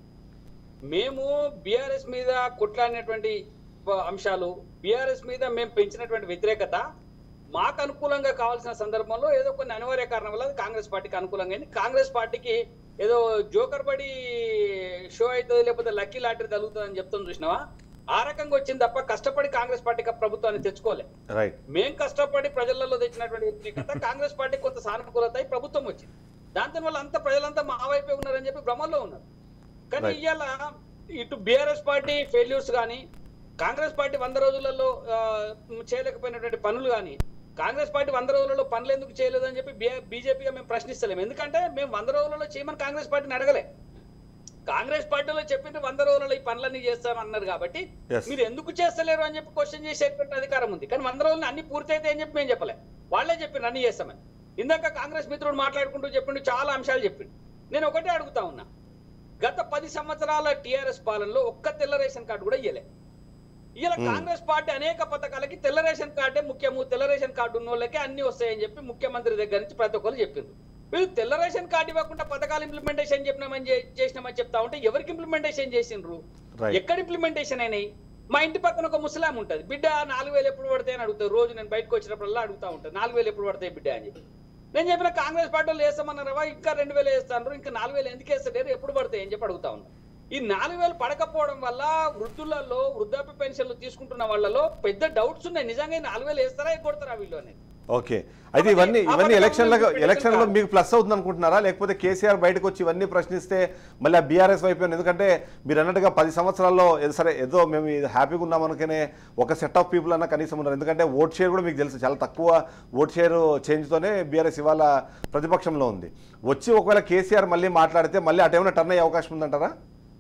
F: మేము బీఆర్ఎస్ మీద కొట్లాడినటువంటి ప- అంశాలు బీఆర్ఎస్ మీద మేము పెంచినటువంటి వ్యతిరేకత మాకు అనుకూలంగా కావాల్సిన సందర్భంలో ఏదో కొన్ని అనివార్య కారణం వల్ల అది కాంగ్రెస్ పార్టీకి అనుకూలంగా అయింది కాంగ్రెస్ పార్టీకి ఏదో జోకర్ బడి షో అవుతుంది లేకపోతే లక్కీ లాటరీ తగులుతుందని చెప్తాం చూసినావా ఆ రకంగా వచ్చింది తప్ప కష్టపడి కాంగ్రెస్ పార్టీకి ఆ ప్రభుత్వాన్ని తెచ్చుకోలే
A: రైట్
F: మేం కష్టపడి ప్రజలలో తెచ్చినటువంటి వ్యతిరేకత కాంగ్రెస్ పార్టీ కొంత సానుకూలత అయి ప్రభుత్వం వచ్చింది దాంతో వల్ల అంతా ప్రజలంతా మా వైపే ఉన్నారని చెప్పి భ్రమల్లో ఉన్నారు కానీ
A: Right.
F: ఇవాళ ఇటు బీఆర్ఎస్ పార్టీ ఫెయిల్యూర్స్ కానీ కాంగ్రెస్ పార్టీ వంద రోజులలో ఆ, చేయలేకపోయినటువంటి పనులు కానీ కాంగ్రెస్ పార్టీ వంద రోజులలో పనులు ఎందుకు చేయలేదని చెప్పి బీజేపీగా మేము ప్రశ్నిస్తలేము ఎందుకంటే మేము వంద రోజులలో చేయమని కాంగ్రెస్ పార్టీని అడగలే కాంగ్రెస్ పార్టీలో చెప్పింది వంద రోజులలో ఈ పనులన్నీ చేస్తామన్నారు కాబట్టి
A: Yes.
F: మీరు ఎందుకు చేస్తలేరు అని చెప్పి క్వశ్చన్ చేసేటువంటి అధికారం ఉంది కానీ వంద రోజులు అన్ని పూర్తయితే అని చెప్పి మేము చెప్పలే వాళ్ళే చెప్పిండు అన్ని చేస్తామని ఇందాక కాంగ్రెస్ మిత్రుడు మాట్లాడుకుంటూ చెప్పిండు చాలా అంశాలు చెప్పిండు నేను ఒకటే అడుగుతా ఉన్నా గత పది సంవత్సరాల టిఆర్ఎస్ పాలనలో ఒక్క తెల్ల రేషన్ కార్డు కూడా ఇయ్యలే ఇలా
A: Hmm.
F: కాంగ్రెస్ పార్టీ అనేక పథకాలకి తెల్ల రేషన్ కార్డే ముఖ్యము తెల్ల రేషన్ కార్డు ఉన్న వాళ్ళకి అన్ని వస్తాయని చెప్పి ముఖ్యమంత్రి దగ్గర నుంచి ప్రతి ఒక్కరు చెప్పిండ్రు వీళ్ళు తెల్ల రేషన్ కార్డు ఇవ్వకుండా పథకాలు ఇంప్లిమెంటేషన్ చెప్పినామని చే- చేసినామని చెప్తా ఉంటే ఎవరికి ఇంప్లిమెంటేషన్ చేసిండ్రు
A: రైట్
F: ఎక్కడ ఇంప్లిమెంటేషన్ అయినాయి మా ఇంటి పక్కన ఒక ముసలాం ఉంటది బిడ్డ నాలుగు వేలు ఎప్పుడు పడతాయి అని అడుగుతారు రోజు నేను బయటకు వచ్చినప్పుడల్లా అడుగుతా ఉంటాను నాలుగు వేలు ఎప్పుడు పడతాయి బిడ్డ అని చెప్పి నేను చెప్పిన కాంగ్రెస్ పార్టీ వాళ్ళు వేస్తామన్నారా ఇంకా రెండు వేలు వేస్తాను ఇంకా నాలుగు వేలు ఎందుకు వేస్తలేరు ఎప్పుడు పడతాయి అని చెప్పి అడుగుతా ఉన్నా ఈ నాలుగు వేలు పడకపోవడం వల్ల వృద్ధులలో వృద్ధాప్య పెన్షన్లు తీసుకుంటున్న వాళ్ళలో పెద్ద డౌట్స్ ఉన్నాయి నిజంగా ఈ నాలుగు వేలు వేస్తారా కొడతారా వీళ్ళు అనేది
A: ఓకే అయితే ఇవన్నీ
F: ఆ
A: ఇవన్నీ
F: పథకంలో
A: ఎలక్షన్లకు
F: మీకు
A: ఎలక్షన్లో
F: కాదు.
A: మీకు ప్లస్ అవుతుంది అనుకుంటున్నారా లేకపోతే కేసీఆర్ బయటకు వచ్చి ఇవన్నీ ప్రశ్నిస్తే మళ్ళీ ఆ బీఆర్ఎస్ వైపు ఏమన్నా- ఎందుకంటే మీరు అన్నట్టుగా పది సంవత్సరాల్లో ఏదో సరే ఏదో మేము ఇది హ్యాపీగా ఉన్నాం అనుకునే ఒక సెట్ ఆఫ్ పీపుల్ అన్న కనీసం ఉన్నారు ఎందుకంటే ఓట్ షేర్ కూడా మీకు తెలుసు చాలా తక్కువ ఓట్ షేర్ చేంజ్తోనే బీఆర్ఎస్ ఇవాళ ప్రతిపక్షంలో ఉంది వచ్చి ఒకవేళ కేసీఆర్ మళ్ళీ మాట్లాడితే మళ్ళీ అటేమైనా టర్న్ అయ్యే అవకాశం ఉందంటారా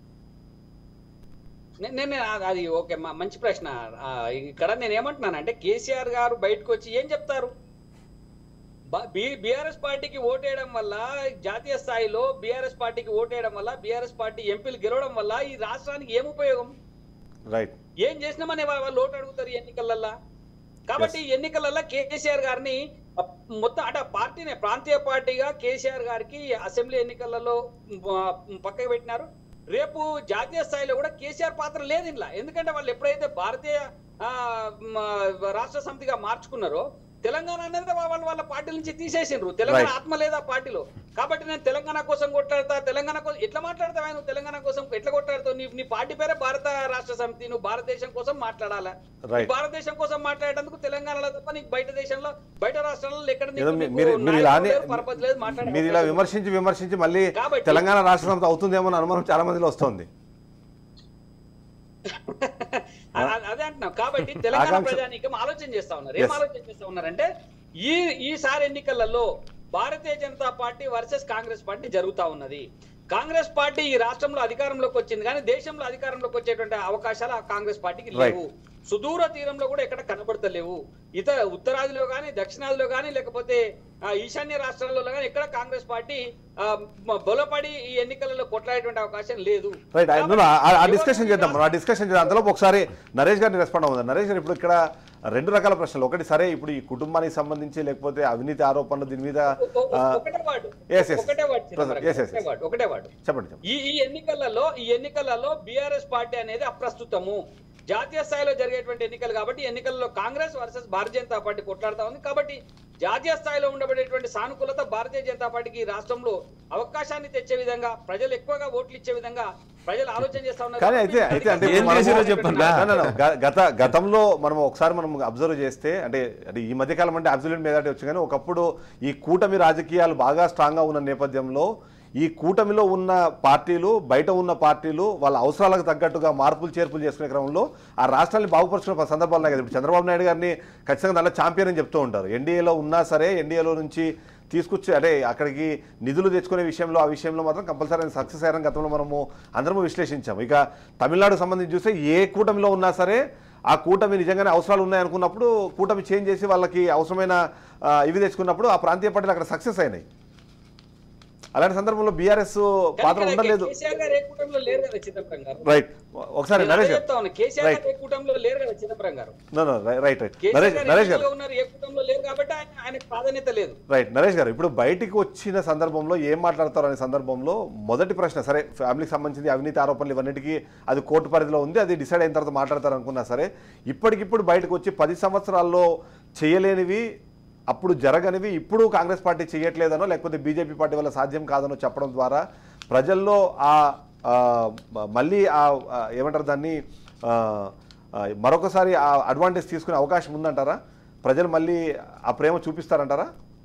F: నే- నేను ఆ- అది ఓకే మా మంచి ప్రశ్న ఆ, ఇక్కడ నేను ఏమంటున్నానంటే కేసీఆర్ గారు బయటకు వచ్చి ఏం చెప్తారు బీఆర్ఎస్ పార్టీకి ఓటేయడం వల్ల జాతీయ స్థాయిలో బీఆర్ఎస్ పార్టీకి ఓటేయడం వల్ల బీఆర్ఎస్ పార్టీ ఎంపీలు గెలవడం వల్ల ఈ రాష్ట్రానికి ఏం ఉపయోగం
A: రైట్
F: ఏం చేసినామని వాళ్ళ వాళ్ళు ఓటు అడుగుతారు ఈ ఎన్నికలల్లా కాబట్టి ఈ ఎన్నికలల్లా కేసీఆర్ గారిని ఆ, మొత్తం అంటే ఆ పార్టీనే ప్రాంతీయ పార్టీగా కేసీఆర్ గారికి అసెంబ్లీ ఎన్నికలలో ఆ, పక్కకు పెట్టినారు రేపు జాతీయ స్థాయిలో కూడా కేసీఆర్ పాత్ర లేదు ఇంట్లో ఎందుకంటే వాళ్ళు ఎప్పుడైతే భారతీయ ఆ, మ, రాష్ట్ర సమితిగా మార్చుకున్నారో తెలంగాణ అనేది వా- వాళ్ళు వాళ్ళ పార్టీ నుంచి తీసేసిండ్రు తెలంగాణ
A: Right.
F: ఆత్మ లేదా పార్టీలో కాబట్టి నేను తెలంగాణ కోసం కొట్లాడతా తెలంగాణ కోసం ఎట్లా మాట్లాడతావా నువ్వు తెలంగాణ కోసం ఎట్లా కొట్లాడతావు నీ నీ పార్టీ పేరే భారత రాష్ట్ర సమితి నువ్వు భారతదేశం కోసం మాట్లాడాలా
A: Right.
F: ఈ భారతదేశం కోసం మాట్లాడేందుకు తెలంగాణలో తప్ప నీకు బయట దేశంలో బయట రాష్ట్రాలలో ఎక్కడ నీకు-
A: ఏదో మీ-
F: నీకు
A: మీరు మీరు
F: నాయకుడు
A: ఇలానే
F: లేరు, పర్పస్ లేదు, మాట్లాడే
A: మీరు ఇలా
F: అవకాశం లేదు.
A: విమర్శించి విమర్శించి మళ్ళీ
F: కాబట్టి-
A: తెలంగాణ రాష్ట్ర సమితి అవుతుందేమో అన్న అనుమానం చాలా మందిలో వస్తుంది
F: అ- అ- అదే అంటున్నాం కాబట్టి తెలంగాణ
A: ఆకాంక్ష-
F: ప్రజానీకం ఆలోచన చేస్తా ఉన్నారు ఏం
A: Yes.
F: ఆలోచన చేస్తా ఉన్నారంటే ఈ ఈసారి ఎన్నికలలో Bharatiya Janata party versus Congress party జరుగుతా ఉన్నది కాంగ్రెస్ పార్టీ ఈ రాష్ట్రంలో అధికారంలోకి వచ్చింది కానీ దేశంలో అధికారంలోకి వచ్చేటువంటి అవకాశాలు ఆ కాంగ్రెస్ పార్టీకి లేవు సుదూర తీరంలో కూడా ఎక్కడ కనబడతలేవు ఇతర ఉత్తరాదిలో కానీ దక్షిణాదిలో కానీ లేకపోతే ఆ, ఈశాన్య రాష్ట్రాలలో కానీ ఎక్కడ కాంగ్రెస్ పార్టీ ఆ, మ- బలపడి ఈ ఎన్నికలలో కొట్లాడేటువంటి అవకాశం లేదు
A: రైట్ ఆ
F: కాబట్టి
A: డిస్కషన్ చేద్దాం మనం ఆ డిస్కషన్ చేద్దాం అంతలోపు ఒకసారి నరేష్ గారిని రెస్పాండ్ అవుతుంది నరేష్ గారు ఇప్పుడు ఇక్కడ రెండు రకాల ప్రశ్నలు ఒకటి సరే ఇప్పుడు ఈ కుటుంబానికి సంబంధించి లేకపోతే అవినీతి ఆరోపణలు దీని మీద
F: ఒ-
A: ఆ,
F: ఒ- ఒకటే వాడు
A: Yes, yes.
F: ఒకటే వాడు చిదంబరం
A: Yes, yes,
F: ఒకటే
A: yes.
F: వాడు ఒకటే వాడు
A: చెప్పండి చెప్పండి
F: ఈ ఈ ఎన్నికలలో ఈ ఎన్నికలలో బీఆర్ఎస్ పార్టీ అనేది అప్రస్తుతము జాతీయ స్థాయిలో జరిగేటువంటి ఎన్నికలు కాబట్టి ఎన్నికల్లో కాంగ్రెస్ వర్సెస్ భారతీయ జనతా పార్టీ కొట్లాడుతా ఉంది కాబట్టి జాతీయ స్థాయిలో ఉండబడేటువంటి సానుకూలత భారతీయ జనతా పార్టీకి ఈ రాష్ట్రంలో అవకాశాన్ని తెచ్చే విధంగా ప్రజలు ఎక్కువగా ఓట్లు ఇచ్చే విధంగా ప్రజలు ఆలోచన చేస్తా ఉన్నారు
A: కానీ
F: కాబట్టి
A: అయితే అయితే అంటే
C: ఏం
A: ఇప్పుడు మనము-
C: చేసిరో చెప్పండి.
A: No, no, no. గ- గత గతంలో మనం ఒకసారి మనం అబ్జర్వ్ చేస్తే అంటే అంటే ఈ మధ్య కాలం అంటే అబ్జల్యూట్ మెజారిటీ వచ్చి కానీ ఒకప్పుడు ఈ కూటమి రాజకీయాలు బాగా స్ట్రాంగ్గా ఉన్న నేపథ్యంలో ఈ కూటమిలో ఉన్న పార్టీలు బయట ఉన్న పార్టీలు వాళ్ళ అవసరాలకు తగ్గట్టుగా మార్పులు చేర్పులు చేసుకునే క్రమంలో ఆ రాష్ట్రాన్ని బాగుపరుచుకునే సందర్భాలు ఉన్నాయి కదా ఇప్పుడు చంద్రబాబు నాయుడు గారిని ఖచ్చితంగా దాంట్లో ఛాంపియన్ అని చెప్తూ ఉంటారు ఎన్డీఏలో ఉన్నా సరే ఎన్డీఏలో నుంచి తీసుకొచ్చి అంటే అక్కడికి నిధులు తెచ్చుకునే విషయంలో ఆ విషయంలో మాత్రం కంపల్సరీ ఆయన సక్సెస్ అయ్యారని గతంలో మనము అందరము విశ్లేషించాము ఇక తమిళనాడుకు సంబంధించి చూస్తే ఏ కూటమిలో ఉన్నా సరే ఆ కూటమి నిజంగానే అవసరాలు ఉన్నాయనుకున్నప్పుడు కూటమి చేంజ్ చేసి వాళ్ళకి అవసరమైన ఆ, ఇవి తెచ్చుకున్నప్పుడు ఆ ప్రాంతీయ పార్టీలు అక్కడ సక్సెస్ అయినాయి అలాంటి సందర్భంలో బీఆర్ఎస్ పాత్ర
F: కానీ ఇక్కడ
A: ఉండలేదు
F: కేసీఆర్ గారు ఏ కూటమిలో లేరు కదా చిదంబరం గారు
A: రైట్ ఒకసారి
F: నేను అదే
A: నరేష్ గారు
F: చెప్తా ఉన్నా కేసీఆర్
A: Right.
F: గారు ఏ కూటమిలో లేరు కదా Chidambaram garu
A: No, no, right right right
F: KCR
A: Naresh
F: garu
A: Naresh గారు
F: ఎన్నికల్లో ఉన్నారు ఏ కూటమిలో లేరు కాబట్టి ఆయన ఆయనకు ప్రాధాన్యత లేదు
A: రైట్ నరేష్ గారు ఇప్పుడు బయటికి వచ్చిన సందర్భంలో ఏం మాట్లాడతారు అనే సందర్భంలో మొదటి ప్రశ్న సరే ఫ్యామిలీకి సంబంధించింది అవినీతి ఆరోపణలు ఇవన్నిటికీ అది కోర్టు పరిధిలో ఉంది అది డిసైడ్ అయిన తర్వాత మాట్లాడతారు అనుకున్నా సరే ఇప్పటికిప్పుడు బయటకు వచ్చి పది సంవత్సరాల్లో చేయలేనివి అప్పుడు జరగనివి ఇప్పుడు కాంగ్రెస్ పార్టీ చేయట్లేదనో లేకపోతే బీజేపీ పార్టీ వల్ల సాధ్యం కాదనో చెప్పడం ద్వారా ప్రజల్లో ఆ ఆ, మళ్ళీ ఆ ఆ, ఏమంటారు దాన్ని ఆ, ఆ, మరొకసారి ఆ అడ్వాంటేజ్ తీసుకునే అవకాశం ఉందంటారా ప్రజలు మళ్ళీ ఆ ప్రేమ చూపిస్తారంటారా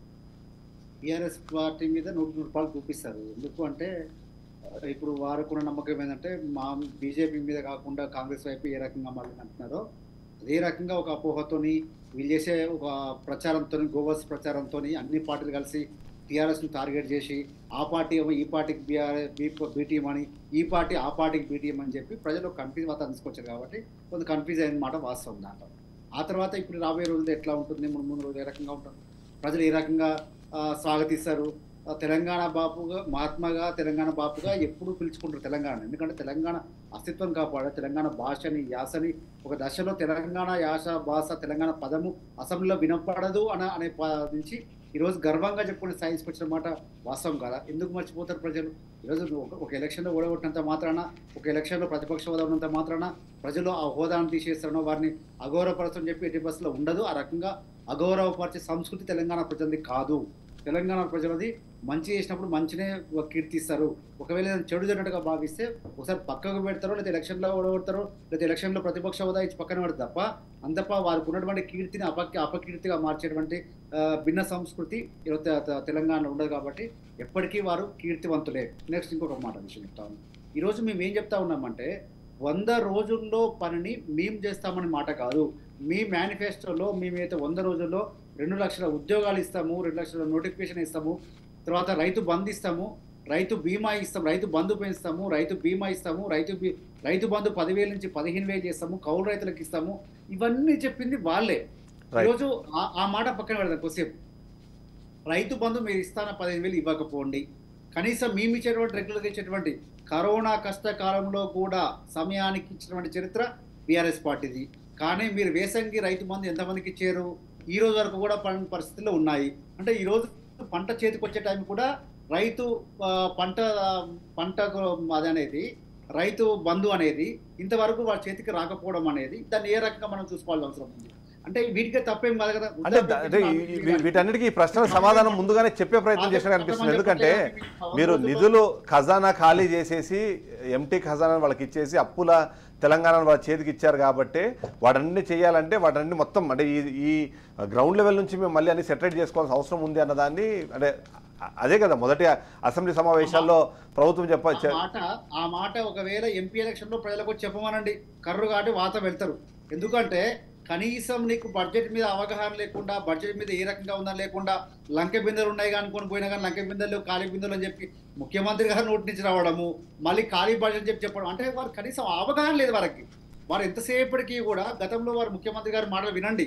D: టీఆర్ఎస్ పార్టీ మీద నూట నూరు రూపాయలు చూపిస్తారు ఎందుకు అంటే ఆ, ఇప్పుడు వారుకున్న నమ్మకం ఏంటంటే మా బీజేపీ మీద కాకుండా కాంగ్రెస్ వైపు ఏ రకంగా మళ్ళీ అంటున్నారో అదే రకంగా ఒక అపోహతోని వీళ్ళు చేసే ఒక ప్రచారంతో గోవస్ ప్రచారంతో అన్ని పార్టీలు కలిసి టీఆర్ఎస్ని టార్గెట్ చేసి ఆ పార్టీ ఏమో ఈ పార్టీకి బీఆర్ఎస్ బీటీఎం అని ఈ పార్టీ ఆ పార్టీకి బీటీఎం అని చెప్పి ప్రజలు కన్ఫ్యూజ్ వాతావరణం తీసుకొచ్చారు కాబట్టి కొంత కన్ఫ్యూజ్ అయిన మాట వాస్తవం దాంట్లో ఆ తర్వాత ఇప్పుడు రాబోయే రోజులు ఎట్లా ఉంటుంది ముందు ముందు రోజులు ఏ రకంగా ఉంటుంది ప్రజలు ఏ రకంగా ఆ, స్వాగతిస్తారు ఆ, తెలంగాణ బాపుగా మహాత్మాగా తెలంగాణ బాపుగా ఎప్పుడు పిలుచుకుంటారు తెలంగాణ ఎందుకంటే తెలంగాణ అస్తిత్వం కాపాడ తెలంగాణ భాషని యాసని ఒక దశలో తెలంగాణ యాస భాష తెలంగాణ పదము అసెంబ్లీలో వినపడదు అన అనే ప- నుంచి ఈరోజు గర్వంగా చెప్పుకునే స్థాయికి వచ్చిన మాట వాస్తవం కాదా ఎందుకు మర్చిపోతారు ప్రజలు ఈరోజు ఒక ఒక ఎలక్షన్లో ఓడగొట్టినంత మాత్రాన ఒక ఎలక్షన్లో ప్రతిపక్ష హోదా ఉన్నంత మాత్రాన ప్రజలు ఆ హోదాను తీసేస్తారనో వారిని అగౌరవపరచని చెప్పి ఎట్టి బస్సులో ఉండదు ఆ రకంగా అగౌరవపరిచే సంస్కృతి తెలంగాణ ప్రజలది కాదు తెలంగాణ ప్రజలది మంచి చేసినప్పుడు మంచినే కీర్తిస్తారు ఒకవేళ ఏదైనా చెడు జరిగినట్టుగా భావిస్తే ఒకసారి పక్కకు పెడతారో లేదా ఎలక్షన్లో ఓడగొడతారో లేదా ఎలక్షన్లో ప్రతిపక్ష హోదా ఇచ్చి పక్కన పెడతారు తప్ప అంతపా వారికి ఉన్నటువంటి కీర్తిని అపకి అపకీర్తిగా మార్చేటువంటి ఆ, భిన్న సంస్కృతి ఈరోజు తె- తె- తెలంగాణలో ఉండదు కాబట్టి ఎప్పటికీ వారు కీర్తివంతులే నెక్స్ట్ ఇంకొక మాట విషయం చెప్తాను ఈరోజు మేము ఏం చెప్తా ఉన్నామంటే వంద రోజుల్లో పనిని మేము చేస్తామని మాట కాదు మీ మేనిఫెస్టోలో మేమైతే వంద రోజుల్లో రెండు లక్షల ఉద్యోగాలు ఇస్తాము రెండు లక్షల నోటిఫికేషన్ ఇస్తాము తర్వాత రైతు బంధు ఇస్తాము రైతు బీమా ఇస్తాం రైతు బంధు పెంచుతాము రైతు బీమా ఇస్తాము రైతు బీ రైతు బంధు పదివేల నుంచి పదిహేను వేలు చేస్తాము కౌలు రైతులకు ఇస్తాము ఇవన్నీ చెప్పింది వాళ్ళే
A: Right.
D: ఈరోజు ఆ- ఆ మాట పక్కన పెడదాం కొద్దిసేపు రైతు బంధు మీరు ఇస్తాన పదిహేను వేలు ఇవ్వకపోండి కనీసం మేము ఇచ్చేటువంటి రెగ్యులర్ ఇచ్చేటువంటి కరోనా కష్టకాలంలో కూడా సమయానికి ఇచ్చినటువంటి చరిత్ర బీఆర్ఎస్ పార్టీది కానీ మీరు వేసంగి రైతు బంధు ఎంతమందికి ఇచ్చారు ఈ రోజు వరకు కూడా పని పరిస్థితుల్లో ఉన్నాయి అంటే ఈ రోజు పంట చేతికి వచ్చే టైం కూడా రైతు ఆ, పంట పంట అది అనేది రైతు బంధు అనేది ఇంతవరకు వాళ్ళ చేతికి రాకపోవడం అనేది దాన్ని ఏ రకంగా మనం చూసుకోవాల్సిన అవసరం ఉంది అంటే వీటికే తప్పేం కాదు కదా
A: అంటే ద- అంటే ఈ- ఈ- వీ- వీటన్నిటికీ ఈ ప్రశ్నలకు సమాధానం ముందుగానే చెప్పే ప్రయత్నం చేసినట్టు అనిపిస్తుంది ఎందుకంటే మీరు నిధులు ఖజానా ఖాళీ చేసేసి ఎంటీ ఖజానా వాళ్ళకి ఇచ్చేసి అప్పుల తెలంగాణ వాళ్ళ చేతికి ఇచ్చారు కాబట్టి వాటన్ని చేయాలంటే వాటన్ని మొత్తం అంటే ఈ ఈ గ్రౌండ్ లెవెల్ నుంచి మేము మళ్ళీ అన్ని సెటరేట్ చేసుకోవాల్సిన అవసరం ఉంది అన్నదాన్ని అంటే అ- అదే కదా మొదటి అసెంబ్లీ సమావేశాల్లో ప్రభుత్వం చెప్ప
D: ఆ మాట ఆ మాట ఒకవేళ ఎంపీ ఎలక్షన్ లో ప్రజలకు వచ్చి చెప్పమనండి కర్రు కాబట్టి వాత వెళ్తారు ఎందుకంటే కనీసం నీకు బడ్జెట్ మీద అవగాహన లేకుండా బడ్జెట్ మీద ఏ రకంగా ఉందని లేకుండా లంకె బిందెలు ఉన్నాయి కానీ అనుకొని పోయినా కానీ లంకె బిందెలు ఖాళీ బిందెలు అని చెప్పి ముఖ్యమంత్రి గారు నోటి నుంచి రావడము మళ్ళీ ఖాళీ బడ్జెట్ చెప్పి చెప్పడం అంటే వారు కనీసం అవగాహన లేదు వారికి వారు ఎంతసేపటికి కూడా గతంలో వారు ముఖ్యమంత్రి గారి మాటలు వినండి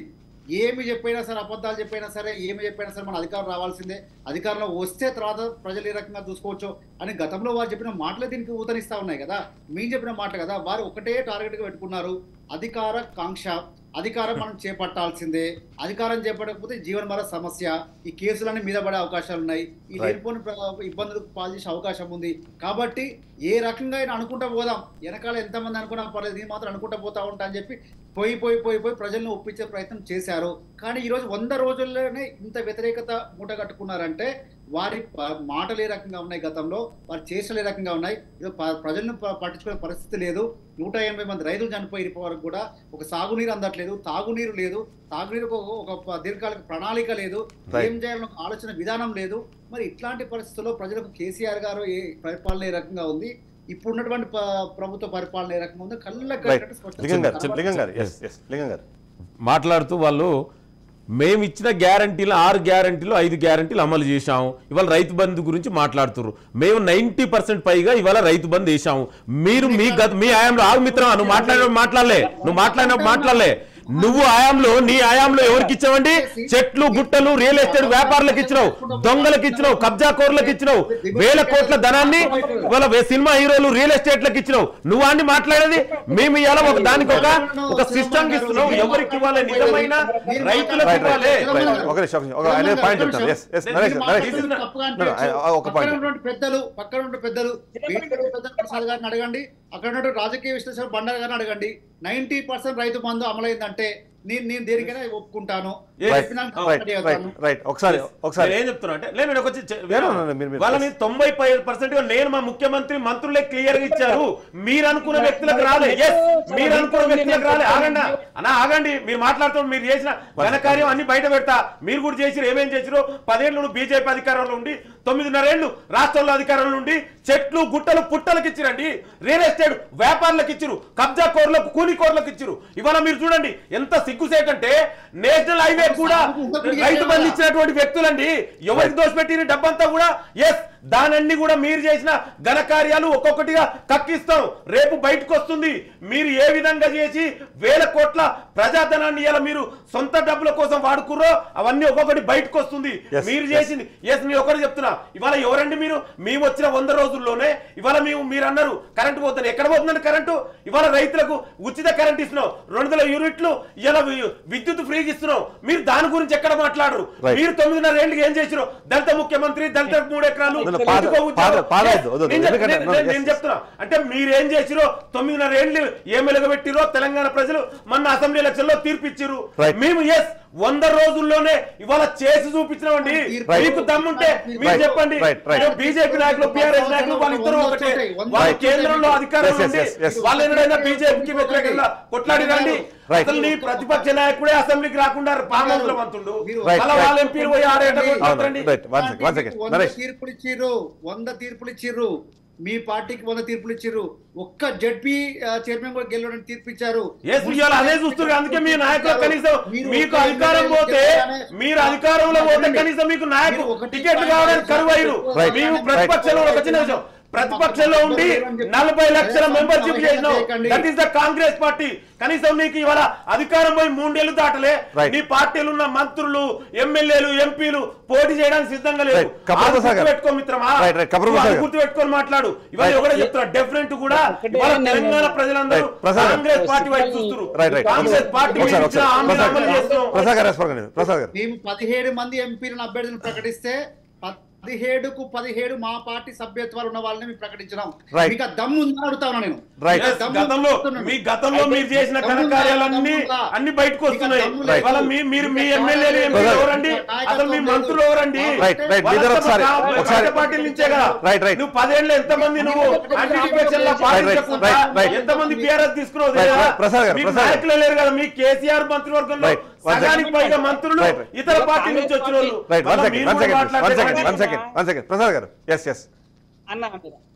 D: ఏమి చెప్పైనా సరే అబద్ధాలు చెప్పైనా సరే ఏమి చెప్పైనా సరే మన అధికారం రావాల్సిందే అధికారంలో వస్తే తర్వాత ప్రజలు ఏ రకంగా చూసుకోవచ్చు అని గతంలో వారు చెప్పిన మాటలే దీనికి ఊతనిస్తా ఉన్నాయి కదా మేము చెప్పిన మాటలు కదా వారు ఒకటే టార్గెట్గా పెట్టుకున్నారు అధికార కాంక్ష అధికారం మనం చేపట్టాల్సిందే అధికారం చేపట్టకపోతే జీవన మర సమస్య ఈ కేసులన్నీ మీద పడే అవకాశాలు ఉన్నాయి ఈ
A: Right.
D: లేనిపోని ప్ర- ఇబ్బందులకు పాల్చేసే అవకాశం ఉంది కాబట్టి ఏ రకంగా అయినా అనుకుంటా పోదాం వెనకాల ఎంతమంది అనుకున్నా పర్లేదు ఇది మాత్రం అనుకుంటా పోతా ఉంటా అని చెప్పి పోయి పోయి పోయి పోయి ప్రజలను ఒప్పించే ప్రయత్నం చేశారు కానీ ఈ రోజు వంద రోజుల్లోనే ఇంత వ్యతిరేకత మూట కట్టుకున్నారంటే వారి ప- మాటలు ఏ రకంగా ఉన్నాయి గతంలో వారి చేష్టలు ఏ రకంగా ఉన్నాయి ఇది ప- ప్రజలను ప- పట్టించుకునే పరిస్థితి లేదు నూట ఎనభై మంది రైతులు చనిపోయి వరకు కూడా ఒక సాగునీరు అందట్లేదు తాగునీరు లేదు తాగునీరు ఒక ప- దీర్ఘకాలిక ప్రణాళిక లేదు
A: Right.
D: ఏం చేయాలని ఒక ఆలోచన విధానం లేదు మరి ఇట్లాంటి పరిస్థితుల్లో ప్రజలకు కేసీఆర్ గారు ఏ పరిపాలన ఏ రకంగా ఉంది ఇప్పుడు ఉన్నటువంటి ప- ప్రభుత్వ పరిపాలన ఏ రకంగా ఉందో కళ్ళ
A: రైట్ లింగం గారు లింగం గారు ఎస్ ఎస్ లింగం గారు
C: మాట్లాడుతూ వాళ్ళు మేము ఇచ్చిన గ్యారంటీలు ఆరు గ్యారంటీలు ఐదు గ్యారంటీలు అమలు చేశాము ఇవాళ రైతు బంధు గురించి మాట్లాడుతున్నారు మేము నైన్టీ పర్సెంట్ పైగా ఇవాళ రైతు బంధు వేసాము మీరు మీ గత మీ ఆయాంలో ఆగు మిత్రం నువ్వు మాట్లాడిన మాట్లాడలే నువ్వు మాట్లాడినప్పుడు మాట్లాడలే నువ్వు ఆయాంలో నీ ఆయాంలో ఎవరికి ఇచ్చావండి చెట్లు గుట్టలు రియల్ ఎస్టేట్ వ్యాపారులకు ఇచ్చినావు దొంగలకు ఇచ్చినావు కబ్జా కోర్లకు ఇచ్చినావు వేల కోట్ల ధనాన్ని ఇవాళ వే- సినిమా హీరోలు రియల్ ఎస్టేట్లకు ఇచ్చినావు నువ్వు అన్ని మాట్లాడేది మేము ఇవాళ ఒక దానికి ఒక ఒక సిస్టమ్ ఇస్తున్నావు ఎవరికి ఇవ్వాలి నిజమైన రైతులకు
A: రైట్
C: ఇవ్వాలి
A: రైట్ రైట్ ఒక నిమిషం ఒక ఆయన పాయింట్ చెప్తాను yes yes Naresh Naresh No, no, ఒక
D: పక్కన
A: point.
D: ఉన్నటువంటి పెద్దలు పక్కన ఉన్న పెద్దలు బీజేపీ పెద్దలు ప్రసాద్ గారిని అడగండి అక్కడ ఉన్నటువంటి రాజకీయ విశ్లేషణ బండారు గారిని అడగండి నైన్టీ పర్సెంట్ రైతు బంధు అమలైందంటే నేను నేను దేనికైనా ఒప్పుకుంటాను
C: Yes.
A: రైట్
D: చెప్పినాక
A: రైట్
D: ready
A: రైట్
D: అవుతాను.
A: రైట్ ఒకసారి ఒకసారి
C: నేను ఏం చెప్తున్నా అంటే లేదు నేను వచ్చి చె-
A: No, no, no, no, మీరు- మీరు-
C: వాళ్ళని తొంభై పర్సెంట్ నేను మా ముఖ్యమంత్రి మంత్రులే క్లియర్ గా ఇచ్చారు మీరు అనుకున్న వ్యక్తులకు రాలే ఎస్ మీరు అనుకున్న వ్యక్తులకు రాలే ఆగండి అన్న ఆగండి మీరు మాట్లాడుతున్నారు మీరు చేసిన ఘనకార్యం అన్ని బయట పెడతా మీరు కూడా చేసిరు ఏమేం చేసిరు పదేళ్ళు బీజేపీ అధికారంలో ఉండి తొమ్మిదిన్నరేళ్లు రాష్ట్రంలో అధికారంలో ఉండి చెట్లు గుట్టలు పుట్టలకు ఇచ్చిరండి రియల్ ఎస్టేట్ వ్యాపారులకు ఇచ్చిరు కబ్జా కోర్లకు కూలి కోర్లకు ఇచ్చిరు ఇవాళ మీరు చూడండి ఎంత సిగ్గుసేటంటే నేషనల్ హైవే కూడా రైతు బంధు ఇచ్చినటువంటి వ్యక్తులండి ఎవరికి దోషపెట్టిన డబ్బంతా కూడా ఎస్ దానన్ని కూడా మీరు చేసిన ఘనకార్యాలు ఒక్కొక్కటిగా కక్కిస్తాం రేపు బయటకు వస్తుంది మీరు ఏ విధంగా చేసి వేల కోట్ల ప్రజాధనాన్ని ఇలా మీరు సొంత డబ్బుల కోసం వాడుకుర్రో అవన్నీ ఒక్కొక్కటి బయటకు వస్తుంది
A: Yes,
C: మీరు
A: yes.
C: చేసింది ఎస్ నేను ఒకటి చెప్తున్నా ఇవాళ ఎవరండి మీరు మేము వచ్చిన వంద రోజుల్లోనే ఇవాళ మేము మీరు అన్నారు కరెంటు పోతుంది ఎక్కడ పోతుందండి కరెంటు ఇవాళ రైతులకు ఉచిత కరెంట్ ఇస్తున్నాం రెండు వందల యూనిట్లు ఇలా వి- విద్యుత్ ఫ్రీగా ఇస్తున్నాం మీరు దాని గురించి ఎక్కడ మాట్లాడరు
A: Right.
C: మీరు తొమ్మిదిన్నర ఏళ్ళకి ఏం చేసిరో దళిత ముఖ్యమంత్రి దళిత మూడు ఎకరాలు
A: No, no, పాద-
C: ఇంటికో ఉద్యోగం.
A: పాద- పాదవద్దు, వద్దు,
C: నేను చెప్-
A: ఎందుకంటే-
C: నేను-
A: no,
C: నేను-
A: yes,
C: నేను
A: yes.
C: చెప్తున్నా అంటే మీరేం చేసిరో తొమ్మిదిన్నర ఏళ్ళు ఏం వెలుగబెట్టిరో తెలంగాణ ప్రజలు మొన్న అసెంబ్లీ ఎలక్షన్ లో తీర్పిచ్చిరు
A: Right.
C: మేము ఎస్ వంద రోజుల్లోనే ఇవాళ చేసి చూపించినామండి
D: Right.
C: మీకు దమ్ముంటే మీరు
A: Right.
C: చెప్పండి
A: Right, right.
C: బీజేపీ నాయకులు బీఆర్ఎస్ నాయకులు వాళ్ళిద్దరూ ఒకటే వాళ్ళ
A: Right.
C: కేంద్రంలో అధికారంలో
A: Yes,
C: ఉండి
A: yes, yes, yes.
C: వాళ్ళు ఎన్నడైనా బీజేపీకి వ్యతిరేకంగా కొట్లాడి రండి
A: Right.
C: అసలు నీ ప్రతిపక్ష నాయకుడే అసెంబ్లీకి రాకుండా పామౌతుల మంత్రుడు
A: Right,
C: మళ్ళా
A: right.
C: వాళ్ళ ఎంపీలు పోయి ఆడేట కొట్లాడండి
A: right one second one second
D: వంద
A: నరేష్
D: తీర్పులు ఇచ్చిర్రు వంద తీర్పులు ఇచ్చిర్రు మీ పార్టీకి వంద తీర్పులు ఇచ్చిర్రు ఒక్క జడ్పీ చైర్మన్ కూడా గెలవడం తీర్పు ఇచ్చారు
C: ఎస్ ఇవాళ అదే చూస్తున్నారు అందుకే మీ నాయకులు కనీసం
D: మీరు
C: మీకు
D: ఒక
C: అధికారం
D: ఎమ్మెల్యే
C: పోతే
D: చెప్పగానే
C: మీరు అధికారంలో పోతే
D: చెప్పండి.
C: కనీసం మీకు నాయకు
D: మీరు ఒకటి
C: టికెట్
D: పాయింట్
C: కావడానికి
D: ఐదు
C: కరువు అయ్యారు
A: Right.
C: మేము ప్రతిపక్షంలో ఒక చిన్న విషయం ప్రతిపక్షంలో ఉండి నలభై లక్షల మెంబర్షిప్ చేసినావు that is the Congress party కనీసం నీకు ఇవాళ అధికారం పోయి మూడేళ్లు దాటలే
A: Right.
C: నీ పార్టీలు ఉన్న మంత్రులు ఎమ్మెల్యేలు ఎంపీలు పోటీ చేయడానికి సిద్ధంగా లేదు
A: Right. కపూర్
C: అది
A: ప్రసాద్ గారు.
C: గుర్తుపెట్టుకో మిత్రమా
A: Right, right. కపూర్
C: నువ్వు
A: ప్రసాద్
C: అది
A: గారు.
C: గుర్తుపెట్టుకొని మాట్లాడు ఇవాళ
A: Right.
C: ఎవరో చెప్తున్నా డెఫినెట్ కూడా ఇవాళ తెలంగాణ ప్రజలందరూ
A: Right. ప్రసాద్ గారు.
C: కాంగ్రెస్ పార్టీ వైపు చూస్తున్నారు
A: రైట్ రైట్
C: కాంగ్రెస్ పార్టీ
A: ఒకసారి
C: మీద ఇచ్చిన
A: ఒకసారి
C: హామీలు
A: ప్రసాద్
C: అమలు చేస్తున్నాం
A: ప్రసాద్ గారు రెస్పాండ్ కండి ప్రసాద్ గారు
D: మేము పదిహేడు మంది ఎంపీలను అభ్యర్థులను ప్రకటిస్తే పదిహేడుకు పదిహేడు మా పార్టీ సభ్యత్వాలు ఉన్న వాళ్ళని మేము ప్రకటించినాం
A: Right.
D: మీకు ఆ దమ్ము ఉందని అడుగుతా ఉన్నాను నేను
A: Right.
D: మీకు ఆ
C: Yes,
D: దమ్ము
C: గతంలో
D: ఉందా?
C: మీ గతంలో మీరు చేసిన
D: దమ్ము ఉందా?
C: ఘనకార్యాలన్నీ
D: దమ్ము ఉందా?
C: అన్ని బయటకు వస్తున్నాయి
D: మీకు దమ్ము లేదు.
C: ఇవాళ మీ మీరు మీ
D: మీకు
C: ఎమ్మెల్యేలు
D: దమ్ము
C: ఎంపీలు
D: లేదు.
C: ఎవరండి
D: నాయకత్వం
C: అసలు మీ
D: లేదు.
C: మంత్రులు ఎవరండి
A: Right, right. మీ ఇద్దరు ఒకసారి
C: వాళ్ళంతా
A: ఒకసారి
C: బయట పార్టీల నుంచే కదా
A: Right, right.
C: నువ్వు పదేళ్ళు ఎంతమంది నువ్వు యాంటీ డిఫెక్షన్ లా పాటించకుండా
A: right, right.
C: ఎంతమంది బీఆర్ఎస్ తీసుకున్నావు
A: Right,
C: తెలియదా?
A: right. ప్రసాద్ గారు,
C: మీకు
A: ప్రసాద్ గారు.
C: నాయకులే లేరు కదా మీ కేసీఆర్ మంత్రివర్గంలో
A: Right. One
C: సగానికి
A: second.
C: పైగా మంత్రులు
A: Right, right.
C: ఇతర పార్టీ నుంచి వచ్చిన వాళ్ళు
A: రైట్ వన్
C: మళ్ళా
A: సెకండ్
C: మీరు
A: వన్
C: కూడా
A: సెకండ్ వన్
C: మాట్లాడితే
A: సెకండ్ వన్
C: మంచిది.
A: Second one second Prasad garu yes yes
F: అన్న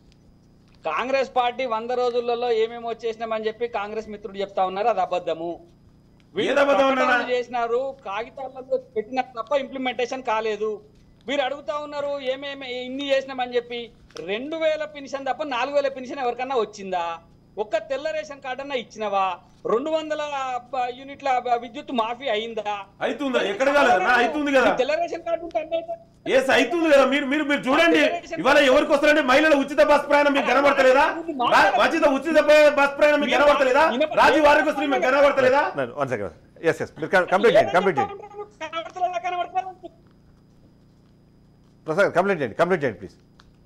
F: కాంగ్రెస్ పార్టీ వంద రోజులలో ఏమేమి వచ్చేసినామని చెప్పి కాంగ్రెస్ మిత్రుడు చెప్తా ఉన్నారు అది అబద్ధము వీళ్ళు
C: ఏది అబద్ధం అన్నానా?
F: ప్రకటనలు చేసినారు కాగితాలలో పెట్టిన తప్ప ఇంప్లిమెంటేషన్ కాలేదు మీరు అడుగుతా ఉన్నారు ఏమేమి ఇన్ని చేసినామని చెప్పి రెండు వేల పెన్షన్ తప్ప నాలుగు వేల పెన్షన్ ఎవరికన్నా వచ్చిందా ఒక్క తెల్ల రేషన్ కార్డు అన్న ఇచ్చినవా రెండు వందల బ- యూనిట్ల బ- విద్యుత్ మాఫీ అయిందా
C: అవుతుందా ఎక్కడ కాలేదన్నా అవుతుంది కదా
F: ఈ తెల్ల రేషన్ కార్డు ఉంటే అన్నీ అవుతాయి.
C: ఎస్ అవుతుంది కదా మీరు మీరు మీరు చూడండి ఇవాళ ఎవరికి వస్తారంటే మహిళల ఉచిత బస్ ప్రయాణం మీకు కనబడతలేదా రా- ఉచిత ఉచిత బ- బస్ ప్రయాణం మీకు కనబడతలేదా రాజీవ్ ఆరోగ్యశ్రీ మీకు కనబడతలేదా
A: వన్ సెకండ్ ఎస్ ఎస్ మీరు కంప్లీట్ చేయండి కంప్లీట్ చేయండి
F: కనబడతలేదా, కనబడతలేదా?
A: ప్రసాద్ కంప్లీట్ చేయండి కంప్లీట్ చేయండి ప్లీజ్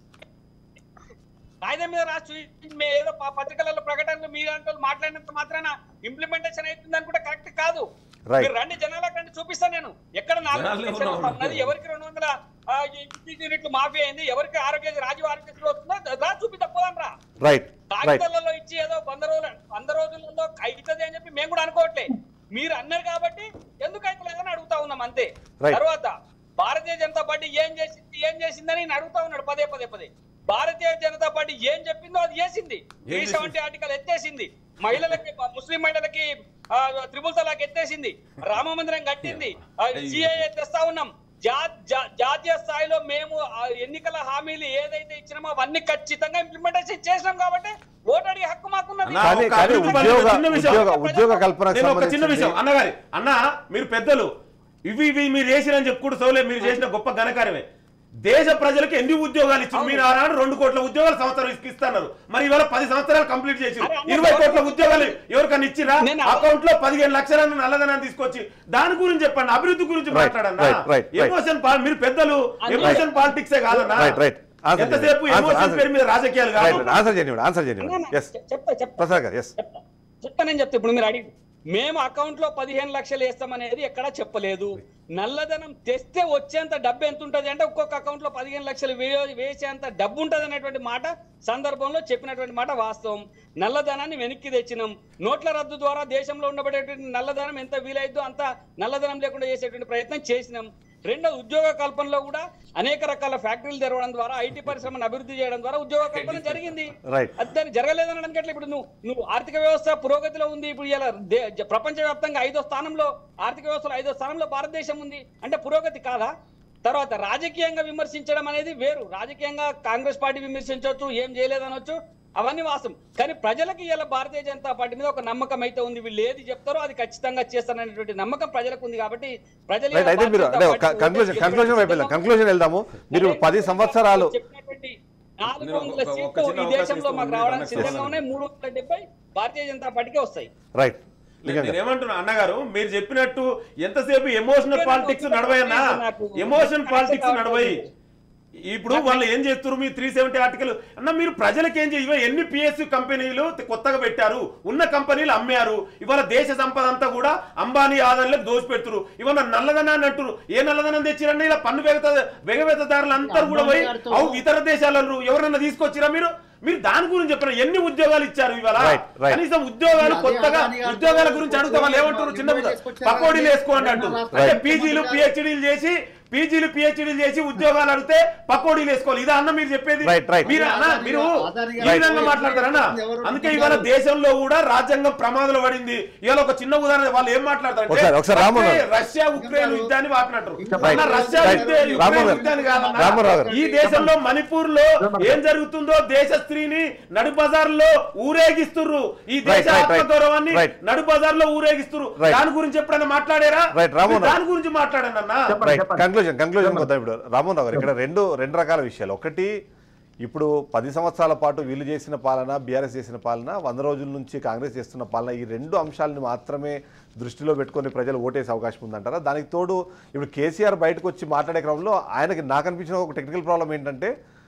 F: కాగితం మీద రాసి చూపించి మే ఏదో ప- పత్రికలలో ప్రకటనలు మీరు అంటే మాట్లాడినంత మాత్రాన ఇంప్లిమెంటేషన్ అవుతుంది అనుకుంటే కరెక్ట్ కాదు
A: Right.
F: మీరు రండి జనాలకు రండి చూపిస్తాను నేను ఎక్కడ నాలుగు
C: జనాలే
F: లక్షలు
C: ఉన్నారు.
F: ఉన్నది ఎవరికి రెండు వందల ఆ, ఈ విద్యుత్ యూనిట్లు మాఫీ అయింది ఎవరికి ఆరోగ్య రాజీవ్ ఆరోగ్యశ్రీ వస్తుందో రా చూపిద్దాం పోదాం రా
A: రైట్ రైట్
F: కాగితాలలో ఇచ్చి ఏదో వంద రోజులు వంద రోజులలో అవుతుంది అని చెప్పి మేము కూడా అనుకోవట్లే మీరు అన్నారు కాబట్టి ఎందుకు అవుతలేదని అడుగుతా ఉన్నాం అంతే
A: Right.
F: తర్వాత భారతీయ జనతా పార్టీ ఏం చేసింది ఏం చేసిందని నేను అడుగుతా ఉన్నాడు పదే పదే పదే భారతీయ జనతా పార్టీ ఏం చెప్పిందో అది చేసింది త్రీ
C: చేసింది?
F: సెవెంటీ ఆర్టికల్ ఎత్తేసింది మహిళలకి ముస్లిం మహిళలకి ఆ, త్రిపుల్ తలాక్ ఎత్తేసింది రామ మందిరం కట్టింది సిఐఏ తెస్తా ఉన్నాం జా- జా- జాతీయ స్థాయిలో మేము ఆ ఎన్నికల హామీలు ఏదైతే ఇచ్చినామో అవన్నీ ఖచ్చితంగా ఇంప్లిమెంటేషన్ చేసినాం కాబట్టి ఓటు అడిగే హక్కు మాకున్నది
C: అన్నా,
A: కానీ-
C: ఒక
A: కానీ
C: అభివృద్ధి
A: ఉద్యోగ-
C: చిన్న విషయం.
A: ఉద్యోగ- ఉద్యోగ కల్పనకు
C: నేను ఒక చిన్న విషయం
A: సంబంధించి
C: అన్నగారి అన్న మీరు పెద్దలు ఇవి ఇవి మీరు చేసిరని చెప్పుకుంటూ సోలే మీరు చేసిన గొప్ప ఘనకార్యమే దేశ ప్రజలకు ఎన్ని ఉద్యోగాలు ఇచ్చారు మీరు ఆనాడు రెండు కోట్ల ఉద్యోగాలు సంవత్సరం ఇస్తున్నారు మరి ఇవాళ పది సంవత్సరాలు కంప్లీట్ చేసి
F: అరే అన్న,
C: ఇరవై కోట్ల ఉద్యోగాలు ఎవరికన్నా ఇచ్చిరా
F: నేను
C: అకౌంట్ లో పదిహేను లక్షలను నల్లదనాన్ని తీసుకొచ్చి దాని గురించి చెప్పండి అభివృద్ధి గురించి
A: Right,
C: మాట్లాడన్నా
A: right, right, right.
C: ఎమోషన్ మీరు పెద్దలు
F: Right.
C: ఎమోషన్ పాలిటిక్సే కాదన్నా
A: రైట్ రైట్ ఆన్సర్
C: ఎంతసేపు ఎమోషన్ పేరు మీద రాజకీయాలు కాదు
A: రైట్ ఆన్సర్ చేయండి ఆన్సర్ చేయండి
F: అన్నా,
A: ఎస్
F: చెప్తా చెప్తా
A: ప్రసాద్ గారు ఎస్
F: చెప్తా చెప్తా నేను చెప్తా ఇప్పుడు మీరు అడిగి మేము అకౌంట్ లో పదిహేను లక్షలు వేస్తామనేది ఎక్కడా చెప్పలేదు నల్లధనం తెస్తే వచ్చేంత డబ్బు ఎంత ఉంటది అంటే ఒక్కొక్క అకౌంట్ లో పదిహేను లక్షలు వే- వేసేంత డబ్బు ఉంటది అనేటువంటి మాట సందర్భంలో చెప్పినటువంటి మాట వాస్తవం నల్లధనాన్ని వెనక్కి తెచ్చినాం నోట్ల రద్దు ద్వారా దేశంలో ఉండబడేటువంటి నల్లధనం ఎంత వీలైద్దో అంత నల్లధనం లేకుండా చేసేటువంటి ప్రయత్నం చేసినాం రెండో ఉద్యోగ కల్పనలో కూడా అనేక రకాల ఫ్యాక్టరీలు తెరవడం ద్వారా ఐటీ పరిశ్రమను అభివృద్ధి చేయడం ద్వారా ఉద్యోగ కల్పన జరిగింది
A: రైట్
F: అది దాన్ని జరగలేదనడానికి ఎట్లా ఇప్పుడు నువ్వు నువ్వు ఆర్థిక వ్యవస్థ పురోగతిలో ఉంది ఇప్పుడు ఇలా దే- జ- ప్రపంచవ్యాప్తంగా ఐదో స్థానంలో ఆర్థిక వ్యవస్థలో ఐదో స్థానంలో భారతదేశం ఉంది అంటే పురోగతి కాదా తర్వాత రాజకీయంగా విమర్శించడం అనేది వేరు రాజకీయంగా కాంగ్రెస్ పార్టీ విమర్శించవచ్చు ఏం చేయలేదనొచ్చు అవన్నీ వాస్తవం కానీ ప్రజలకి ఇలా భారతీయ జనతా పార్టీ మీద ఒక నమ్మకం అయితే ఉంది వీళ్ళు ఏది చెప్తారో అది ఖచ్చితంగా చేస్తారనేటువంటి నమ్మకం ప్రజలకు ఉంది కాబట్టి ప్రజలు
A: రైట్
F: ఇలా
A: అయితే మీరు
F: భారతీయ
A: అంటే
F: జనతా పార్టీ
A: కన్క్లూజన్
F: ఓటేసి
A: కన్క్లూజన్ వైపు వెళ్దాం కన్క్లూజన్ వెళ్దాము మీరు పది సంవత్సరాలు
F: చెప్పినటువంటి నాలుగు
C: నేను
F: వందల
C: ఒక- ఒక
F: సీట్లు
C: చిన్న
F: ఈ
C: అవకాశం
F: దేశంలో
C: ఇస్తాను.
F: మాకు
C: మీరు
F: రావడానికి
C: అన్నట్టు
F: సిద్ధంగా
C: చేస్తాను.
F: ఉన్నాయి మూడు వందల డెబ్బై భారతీయ జనతా పార్టీకే వస్తాయి
A: రైట్ లింగం గారు
C: నేనేమంటున్నా అన్నగారు మీరు చెప్పినట్టు ఎంతసేపు ఎమోషనల్
F: నేను
C: పాలిటిక్స్
F: ఒక
C: నడవయన్నా
F: నాకు
C: ఎమోషన్ పాలిటిక్స్
F: నాకు
C: నడవయి ఇప్పుడు వాళ్ళు ఏం చేస్తారు మీ త్రీ సెవెంటీ ఆర్టికల్ అన్న మీరు ప్రజలకు ఏం చేయ ఎన్ని పిఎస్సి కంపెనీలు కొత్తగా పెట్టారు ఉన్న కంపెనీలు అమ్మారు ఇవాళ దేశ సంపద అంతా కూడా అంబానీ ఆదాయంలోకి దోసి పెడుతురు ఇవాళ నల్లదనాన్ని అంటారు ఏ నల్లదనం తెచ్చిరండి ఇలా పన్ను వేగత వేగవేతదారులు అందరూ కూడా పోయి అవు ఇతర దేశాలలో ఎవరన్నా తీసుకొచ్చిరా మీరు మీరు దాని గురించి చెప్పారు ఎన్ని ఉద్యోగాలు ఇచ్చారు ఇవాళ
A: Right, right.
C: కనీసం ఉద్యోగాలు
D: అదే
C: కొత్తగా
D: అదాని గారితో
C: ఉద్యోగాల గురించి అడుగుతా వాళ్ళు ఏమంటారు చిన్న
D: తీసుకొచ్చారు.
C: పకోడీలు వేసుకోండి అంటారు
D: Right.
C: అంటే పీజీలు పిహెచ్డీలు చేసి పీజీలు పిహెచ్డీలు చేసి ఉద్యోగాలు అడిగితే పకోడీలు వేసుకోవాలి ఇదా అన్న మీరు చెప్పేది
A: Right, right.
C: మీరు అన్న
D: అదాని
C: మీరు
D: గారు- అదాని
C: ఈ
D: గారు
C: విధంగా
D: ఎవరు
C: మాట్లాడతారన్నా
D: ఎవరు
C: అందుకే
D: ఉంటారు?
C: ఇవాళ దేశంలో కూడా రాజ్యాంగం ప్రమాదంలో పడింది ఇవాళ ఒక చిన్న ఉదాహరణ వాళ్ళు ఏం మాట్లాడతారంటే
A: ఒకసారి- ఒకసారి రామ్మోహన్ గారు.
C: రష్యా ఉక్రెయిన్ యుద్ధాన్ని వాపినట్టు
A: Right.
C: అన్న రష్యా
A: Right.
C: యుద్ధ- యుక్రెయిన్
A: రామ్మోహన్ గారు.
C: యుద్ధాన్ని కాదన్నా.
A: రామ్మోహన్ గారు.
C: ఈ దేశంలో మణిపూర్ లో ఏం జరుగుతుందో దేశ స్త్రీని నడు బజార్లో ఊరేగిస్తుర్రు ఈ దేశ
A: Right, right, right.
C: ఆత్మగౌరవాన్ని
A: Right.
C: నడు బజార్లో ఊరేగిస్తుర్రు
A: Right.
C: దాని గురించి ఎప్పుడైనా మాట్లాడారా
A: Right, రామ్మోహన్
C: మీరు
A: గారు.
C: దాని గురించి మాట్లాడండి అన్న
B: చెప్పండి,
A: రైట్
B: చెప్పండి.
A: కంక్లూజన్ కంక్లూజన్ కొద్దాం ఇప్పుడు రామ్మోహన్ రావు గారు ఇక్కడ రెండు రెండు రకాల విషయాలు ఒకటి ఇప్పుడు పది సంవత్సరాల పాటు వీళ్ళు చేసిన పాలన బీఆర్ఎస్ చేసిన పాలన వంద రోజుల నుంచి కాంగ్రెస్ చేస్తున్న పాలన ఈ రెండు అంశాలను మాత్రమే దృష్టిలో పెట్టుకొని ప్రజలు ఓటేసే అవకాశం ఉందంటారా దానికి తోడు ఇప్పుడు కేసీఆర్ బయటకు వచ్చి మాట్లాడే క్రమంలో ఆయనకి నాకు అనిపించిన ఒక టెక్నికల్ ప్రాబ్లం ఏంటంటే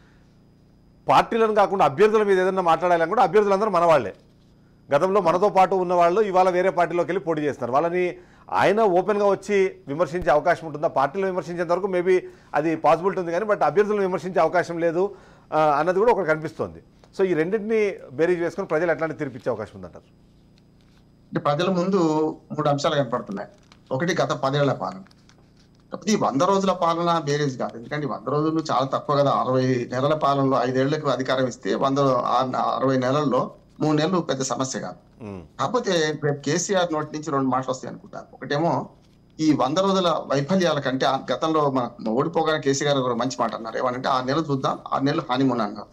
A: పార్టీలను కాకుండా అభ్యర్థుల మీద ఏదైనా మాట్లాడాలని కూడా అభ్యర్థులందరూ మన వాళ్ళే గతంలో మనతో పాటు ఉన్న వాళ్ళు ఇవాళ వేరే పార్టీలోకి వెళ్ళి పోటీ చేస్తున్నారు వాళ్ళని ఆయన ఓపెన్గా వచ్చి విమర్శించే అవకాశం ఉంటుందా పార్టీలో విమర్శించేంత వరకు మేబీ అది పాసిబిలిటీ ఉంది కానీ బట్ అభ్యర్థులను విమర్శించే అవకాశం లేదు ఆ, అన్నది కూడా ఒకటి కనిపిస్తోంది సో ఈ రెండింటిని బేరీజ్ వేసుకొని ప్రజలు ఎట్లాంటి తీర్పిచ్చే అవకాశం ఉందంటారు
B: అంటే ప్రజల ముందు మూడు అంశాలు కనపడుతున్నాయి ఒకటి గత పదేళ్ల పాలన కాకపోతే ఈ వంద రోజుల పాలన బేరేజ్ కాదు ఎందుకంటే ఈ వంద రోజులు చాలా తక్కువ కదా అరవై నెలల పాలనలో ఐదేళ్లకు అధికారం ఇస్తే వంద ఆ- అరవై నెలల్లో మూడు నెలలు పెద్ద సమస్య కాదు
A: ఉమ్,
B: కాకపోతే రేపు కేసీఆర్ నోటి నుంచి రెండు మాటలు వస్తాయి అనుకుంటాను ఒకటేమో ఈ వంద రోజుల వైఫల్యాల కంటే ఆ గతంలో మన ఓడిపోగానే కేసీఆర్ గారు ఒక మంచి మాట అన్నారు ఏమనంటే ఆరు నెలలు చూద్దాం ఆరు నెలలు హానిమూన్ అన్నారు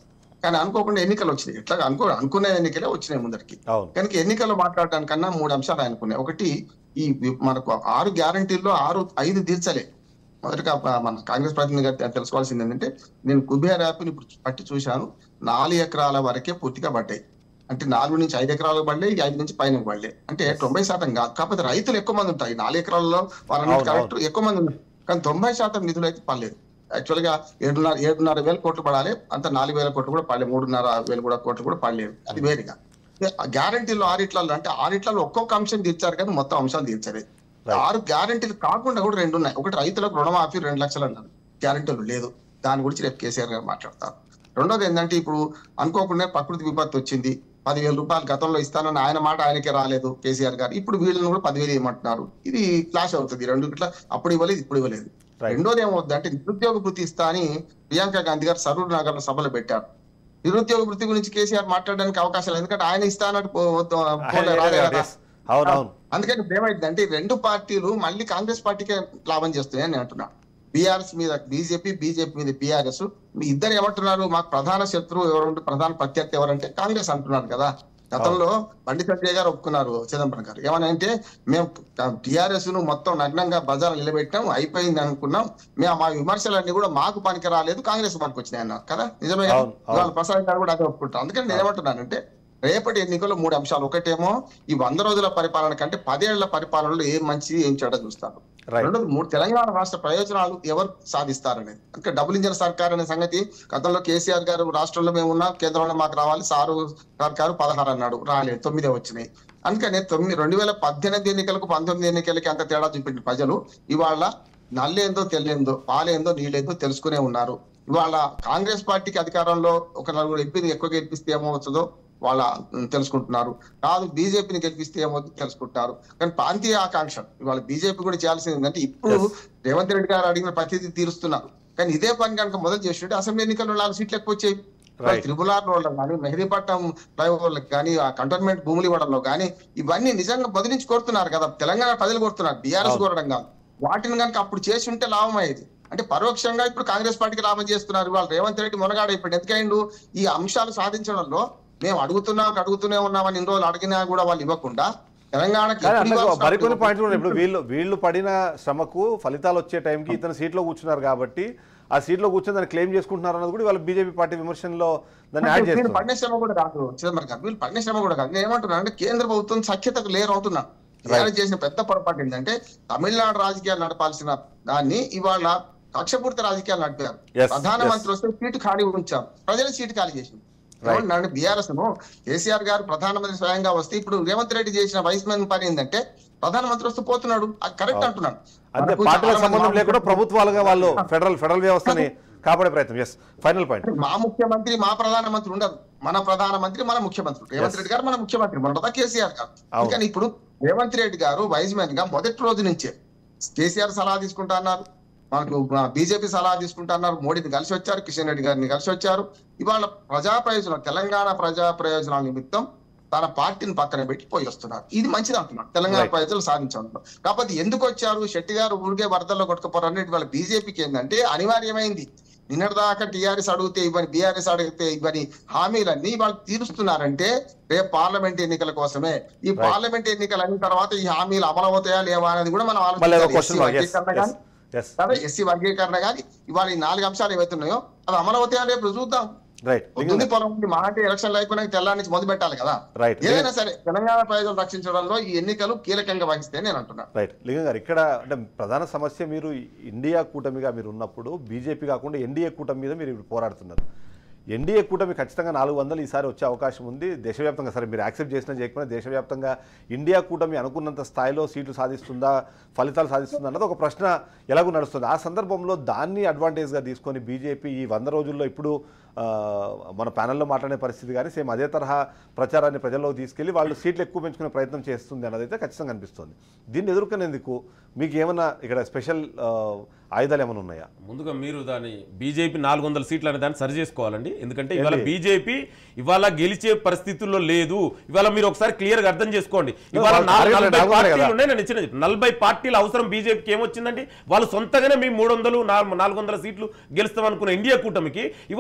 B: కానీ అనుకోకుండా ఎన్నికలు వచ్చినాయి ఎట్లా అనుకో అనుకునే ఎన్నికలే వచ్చినాయి ముందరికి
A: అవును
B: కనుక ఎన్నికల్లో మాట్లాడడానికన్నా మూడు అంశాలు అనుకున్నాయి ఒకటి ఈ వి- మనకు ఆరు గ్యారంటీల్లో ఆరు ఐదు తీర్చలే మొదటగా ప- మన కాంగ్రెస్ ప్రతినిధి గారు తె- తెలుసుకోవాల్సింది ఏంటంటే నేను కుబేర్ యాప్ని ఇప్పుడు పట్టి చూశాను నాలుగు ఎకరాల వరకే పూర్తిగా పడ్డాయి అంటే నాలుగు నుంచి ఐదు ఎకరాలకు పడలే ఐదు నుంచి పైన పడలే అంటే తొంభై శాతం కాదు కాకపోతే రైతులు ఎక్కువ మంది ఉంటాయి నాలుగు ఎకరాల్లో వాళ్ళని
A: అవును,
B: కరెక్ట్ ఎక్కువ మంది ఉన్నారు కానీ తొంభై శాతం నిధులు అయితే పడలేదు యాక్చువల్ గా ఏడున్నర ఏడున్నర వేల కోట్లు పడాలి అంత నాలుగు వేల కోట్లు కూడా పడలేదు మూడున్నర వేలు కూడా కోట్లు కూడా పడలేదు అది వేరుగా గ్యారంటీలో ఆరిట్లలో అంటే ఆరిట్లలో ఒక్కొక్క అంశం తీర్చారు కానీ మొత్తం అంశాలు తీర్చలేదు
A: Right.
B: ఆరు గ్యారంటీలు కాకుండా కూడా రెండు ఉన్నాయి ఒకటి రైతులకు రుణమాఫీ రెండు లక్షలు అన్నారు గ్యారంటీలు లేదు దాని గురించి రేపు కేసీఆర్ గారు మాట్లాడతారు రెండోది ఏంటంటే ఇప్పుడు అనుకోకుండా ప్రకృతి విపత్తు వచ్చింది పదివేల రూపాయలు గతంలో ఇస్తానని ఆయన మాట ఆయనకే రాలేదు కేసీఆర్ గారు ఇప్పుడు వీళ్ళని కూడా పదివేలు ఇవ్వమంటున్నారు ఇది క్లాష్ అవుతుంది రెండు ఇట్లా అప్పుడు ఇవ్వలేదు ఇప్పుడు ఇవ్వలేదు
A: Right.
B: రెండోది ఏమవుతుంది అంటే నిరుద్యోగ వృత్తి ఇస్తా అని ప్రియాంక గాంధీ గారు సరూర్ నగర్ లో సభలో పెట్టారు నిరుద్యోగ వృత్తి గురించి కేసీఆర్ మాట్లాడడానికి అవకాశం లేదు ఎందుకంటే ఆయన ఇస్తా అన్నట్టు పో- పో- పోలే, రాలే కదా.
A: Yes. అవును అవును
B: అందుకని ఇప్పుడు ఏమైందంటే ఈ రెండు పార్టీలు మళ్ళీ కాంగ్రెస్ పార్టీకే లాభం చేస్తున్నాయి అని అంటున్నా బీఆర్ఎస్ మీద బీజేపీ బీజేపీ మీద బీఆర్ఎస్ మీ ఇద్దరు ఏమంటున్నారు మాకు ప్రధాన శత్రువు ఎవరు ప్రధాన ప్రత్యర్థి ఎవరంటే కాంగ్రెస్ అంటున్నారు కదా గతంలో బండి సంజయ్ గారు ఒప్పుకున్నారు చిదంబరం గారు ఏమని అంటే మేము టిఆర్ఎస్ ను మొత్తం నగ్నంగా బజార్ నిలబెట్టాం అయిపోయింది అనుకున్నాం మేము మా విమర్శలన్నీ కూడా మాకు పనికి రాలేదు కాంగ్రెస్ పనికి వచ్చినాయి అన్నారు కదా నిజమే కదా?
A: అవును, అవును.
B: ఇవాళ ప్రసాద్ గారు కూడా అదే ఒప్పుకుంటారు అందుకని నేను ఏమంటున్నానంటే రేపటి ఎన్నికల్లో మూడు అంశాలు ఒకటేమో ఈ వంద రోజుల పరిపాలన కంటే పదేళ్ల పరిపాలనలో ఏం మంచి ఏం చెడ్డ చూస్తారు
A: రైట్
B: రెండోది మూడు తెలంగాణ రాష్ట్ర ప్రయోజనాలు ఎవరు సాధిస్తారనేది అంటే డబుల్ ఇంజన్ సర్కార్ అనే సంగతి గతంలో కేసీఆర్ గారు రాష్ట్రంలో మేము ఉన్నాం కేంద్రంలో మాకు రావాలి సారు సర్కారు పదహారు అన్నాడు రాలేదు తొమ్మిదే వచ్చినాయి అందుకని తొమ్మిది రెండు వేల పద్దెనిమిది ఎన్నికలకు పంతొమ్మిది ఎన్నికలకి అంత తేడా చూపించిన ప్రజలు ఇవాళ నల్లేందో తెల్లేందో పాలేందో నీళ్ళేందో తెలుసుకునే ఉన్నారు ఇవాళ కాంగ్రెస్ పార్టీకి అధికారంలో ఒక నలుగురు ఎంపీని ఎక్కువ గెలిపిస్తే ఏమవుతుందో వాళ్ళ ఉమ్, తెలుసుకుంటున్నారు కాదు బీజేపీని గెలిపిస్తే ఏమవుతుందో తెలుసుకుంటున్నారు కానీ ప్రాంతీయ ఆకాంక్ష ఇవాళ బీజేపీ కూడా చేయాల్సింది ఏంటంటే ఇప్పుడు
A: Yes.
B: రేవంత్ రెడ్డి గారు అడిగిన ప్రతిదీ తీరుస్తున్నారు కానీ ఇదే పని కనుక మొదలు చేస్తుంటే అసెంబ్లీ ఎన్నికల్లో నాలుగు సీట్లు ఎక్కువ వచ్చాయి
A: Right.
B: త్రిపులార్ రోడ్లో కానీ మెహదీపట్నం ఫ్లైఓవర్లకు కానీ ఆ కంటోన్మెంట్ భూములు ఇవ్వడంలో కానీ ఇవన్నీ నిజంగా బదిలించి కోరుతున్నారు కదా తెలంగాణ ప్రజలు కోరుతున్నారు బీఆర్ఎస్
A: అవును.
B: కోరడం కాదు వాటిని కనుక అప్పుడు చేసి ఉంటే లాభం అయ్యేది అంటే పరోక్షంగా ఇప్పుడు కాంగ్రెస్ పార్టీకి లాభం చేస్తున్నారు వాళ్ళు రేవంత్ రెడ్డి మునగాడైపోయింది ఎందుకైండు ఈ అంశాలు సాధించడంలో మేము అడుగుతున్నాం అడుగుతూనే ఉన్నామని ఇన్ని రోజులు అడిగినా కూడా వాళ్ళు ఇవ్వకుండా తెలంగాణకి
A: కానీ
B: ఎప్పుడు
A: అన్నకు
B: ఇవ్వాల్సిన
A: మరికొన్ని
B: అప్పుడు
A: పాయింట్లు ఉన్నాయి ఇప్పుడు వీళ్ళు వీళ్ళు పడిన శ్రమకు ఫలితాలు వచ్చే టైంకి ఇతను సీట్లో కూర్చున్నారు కాబట్టి ఆ సీట్లో కూర్చొని దాన్ని క్లెయిమ్ చేసుకుంటున్నారు అన్నది కూడా వాళ్ళ బీజేపీ పార్టీ విమర్శనలో దాన్ని యాడ్
B: వీళ్ళు
A: చేస్తారు
B: పడిన శ్రమ కూడా కాదు చిదంబరం గారు వీళ్ళు పడిన శ్రమ కూడా కాదు నేను ఏమంటున్నా అంటే కేంద్ర ప్రభుత్వం సఖ్యతకు లేరు అవుతున్నా ఇవాళ చేసిన పెద్ద పొరపాటు ఏంటంటే తమిళనాడు రాజకీయాలు నడపాల్సిన దాన్ని ఇవాళ కక్షపూర్తి రాజకీయాలు నడిపారు
A: Yes,
B: ప్రధానమంత్రి వస్తే సీటు ఖాళీ ఉంచారు ప్రజలు సీటు ఖాళీ చేసింది
A: Right.
B: నన్ను బీఆర్ఎస్ కేసీఆర్ గారు ప్రధానమంత్రి స్వయంగా వస్తే ఇప్పుడు రేవంత్ రెడ్డి చేసిన వైస్ మెన్ పని ఏంటంటే ప్రధానమంత్రి వస్తే పోతున్నాడు అది కరెక్ట్ అంటున్నాడు
A: అంతే
B: మనకు
A: పార్టీలకు
B: చాలా మంది
A: సంబంధం లేకుండా ప్రభుత్వాలుగా వాళ్ళు ఫెడరల్ ఫెడరల్ వ్యవస్థని కాపాడే ప్రయత్నం ఎస్ ఫైనల్ పాయింట్
B: మా ముఖ్యమంత్రి మా ప్రధానమంత్రి ఉండరు మన ప్రధానమంత్రి మన ముఖ్యమంత్రి రేవంత్
A: Yes.
B: రెడ్డి గారు మన ముఖ్యమంత్రి మన కేసీఆర్ గారు
A: అవును.
B: కానీ ఇప్పుడు రేవంత్ రెడ్డి గారు వైజ్ మ్యాన్ గా మొదటి రోజు నుంచే కేసీఆర్ సలహా తీసుకుంటా అన్నారు మనకు బీజేపీ సలహా తీసుకుంటా అన్నారు మోడీని కలిసి వచ్చారు కిషన్ రెడ్డి గారిని కలిసి వచ్చారు ఇవాళ ప్రజా ప్రయోజనం తెలంగాణ ప్రజా ప్రయోజనాల నిమిత్తం తన పార్టీని పక్కన పెట్టి పోయి వస్తున్నారు ఇది మంచిది అంటున్నారు తెలంగాణ
A: Right.
B: ప్రజలు సాధించాలంటున్నారు కాకపోతే ఎందుకు వచ్చారు శెట్టి గారు ఊరికే వరదల్లో కొట్టుకుపోరు అనేది వాళ్ళ బీజేపీకి ఏంటంటే అనివార్యమైంది నిన్నటిదాకా టీఆర్ఎస్ అడిగితే ఇవ్వని బీఆర్ఎస్ అడిగితే ఇవ్వని హామీలన్నీ వాళ్ళు తీరుస్తున్నారంటే రేపు పార్లమెంట్ ఎన్నికల కోసమే ఈ
A: Right.
B: పార్లమెంట్ ఎన్నికలు అయిన తర్వాత ఈ హామీలు అమలు అవుతాయా లేవా అనేది కూడా మనం
A: మళ్ళీ ఒక
B: ఆలోచించాలి
A: క్వశ్చన్
B: ఎస్సీ వర్గీకరణ కానీ
A: ఎస్
B: కదా ఎస్సీ వర్గీకరణ కానీ ఇవాళ ఈ నాలుగు అంశాలు ఏవైతున్నాయో అది అమలు అవుతాయా రేపు చూద్దాం
A: రైట్
B: పొద్దున్నే పొలం ఉంది మా అంటే ఎలక్షన్ అయిపోయినాక తెల్లారి నుంచి మొదలు పెట్టాలి కదా
A: రైట్
B: ఏదైనా సరే తెలంగాణ ప్రజలు రక్షించడంలో ఈ ఎన్నికలు కీలకంగా వహిస్తే నేను అంటున్నా
A: రైట్ లింగం గారు ఇక్కడ అంటే ప్రధాన సమస్య మీరు ఇండియా కూటమిగా మీరు ఉన్నప్పుడు బీజేపీ కాకుండా ఎన్డీఏ కూటమి మీద మీరు ఇప్పుడు పోరాడుతున్నారు ఎన్డీఏ కూటమి ఖచ్చితంగా నాలుగు వందలు ఈసారి వచ్చే అవకాశం ఉంది దేశవ్యాప్తంగా సరే మీరు యాక్సెప్ట్ చేసినా చేయకపోయినా దేశవ్యాప్తంగా ఇండియా కూటమి అనుకున్నంత స్థాయిలో సీట్లు సాధిస్తుందా ఫలితాలు సాధిస్తుందా అన్నది ఒక ప్రశ్న ఎలాగో నడుస్తుంది ఆ సందర్భంలో దాన్ని అడ్వాంటేజ్గా తీసుకొని బీజేపీ ఈ వంద రోజుల్లో ఇప్పుడు ఆ, మన ప్యానెల్లో మాట్లాడే పరిస్థితి కానీ సేమ్ అదే తరహా ప్రచారాన్ని ప్రజల్లోకి తీసుకెళ్లి వాళ్ళు సీట్లు ఎక్కువ పెంచుకునే ప్రయత్నం చేస్తుంది అన్నది అయితే ఖచ్చితంగా అనిపిస్తుంది దీన్ని ఎదుర్కొనేందుకు మీకు ఏమైనా ఇక్కడ స్పెషల్ ఆ, ఆయుధాలు ఏమైనా ఉన్నాయా
C: ముందుగా మీరు దాన్ని బీజేపీ నాలుగు వందల సీట్లు అనే దాన్ని సరి చేసుకోవాలండి ఎందుకంటే ఇవాళ
A: ఏంటి?
C: బీజేపీ ఇవాళ గెలిచే పరిస్థితుల్లో లేదు ఇవాళ మీరు ఒకసారి క్లియర్ గా అర్థం చేసుకోండి ఇవాళ
A: వాళ్ళు
C: నాలుగు-
A: టార్గెట్
C: నలభై
A: నాలుగు వందలే
C: పార్టీలు
A: కదా.
C: ఉన్నాయి నేను ఇచ్చిన నలభై పార్టీల అవసరం బీజేపీకి ఏమొచ్చిందండి వాళ్ళు సొంతగానే మేము మూడు వందలు నాలుగు నాలుగు వందల సీట్లు గెలుస్తాం అనుకున్న ఇండియా కూటమికి ఇవాళ చిన్న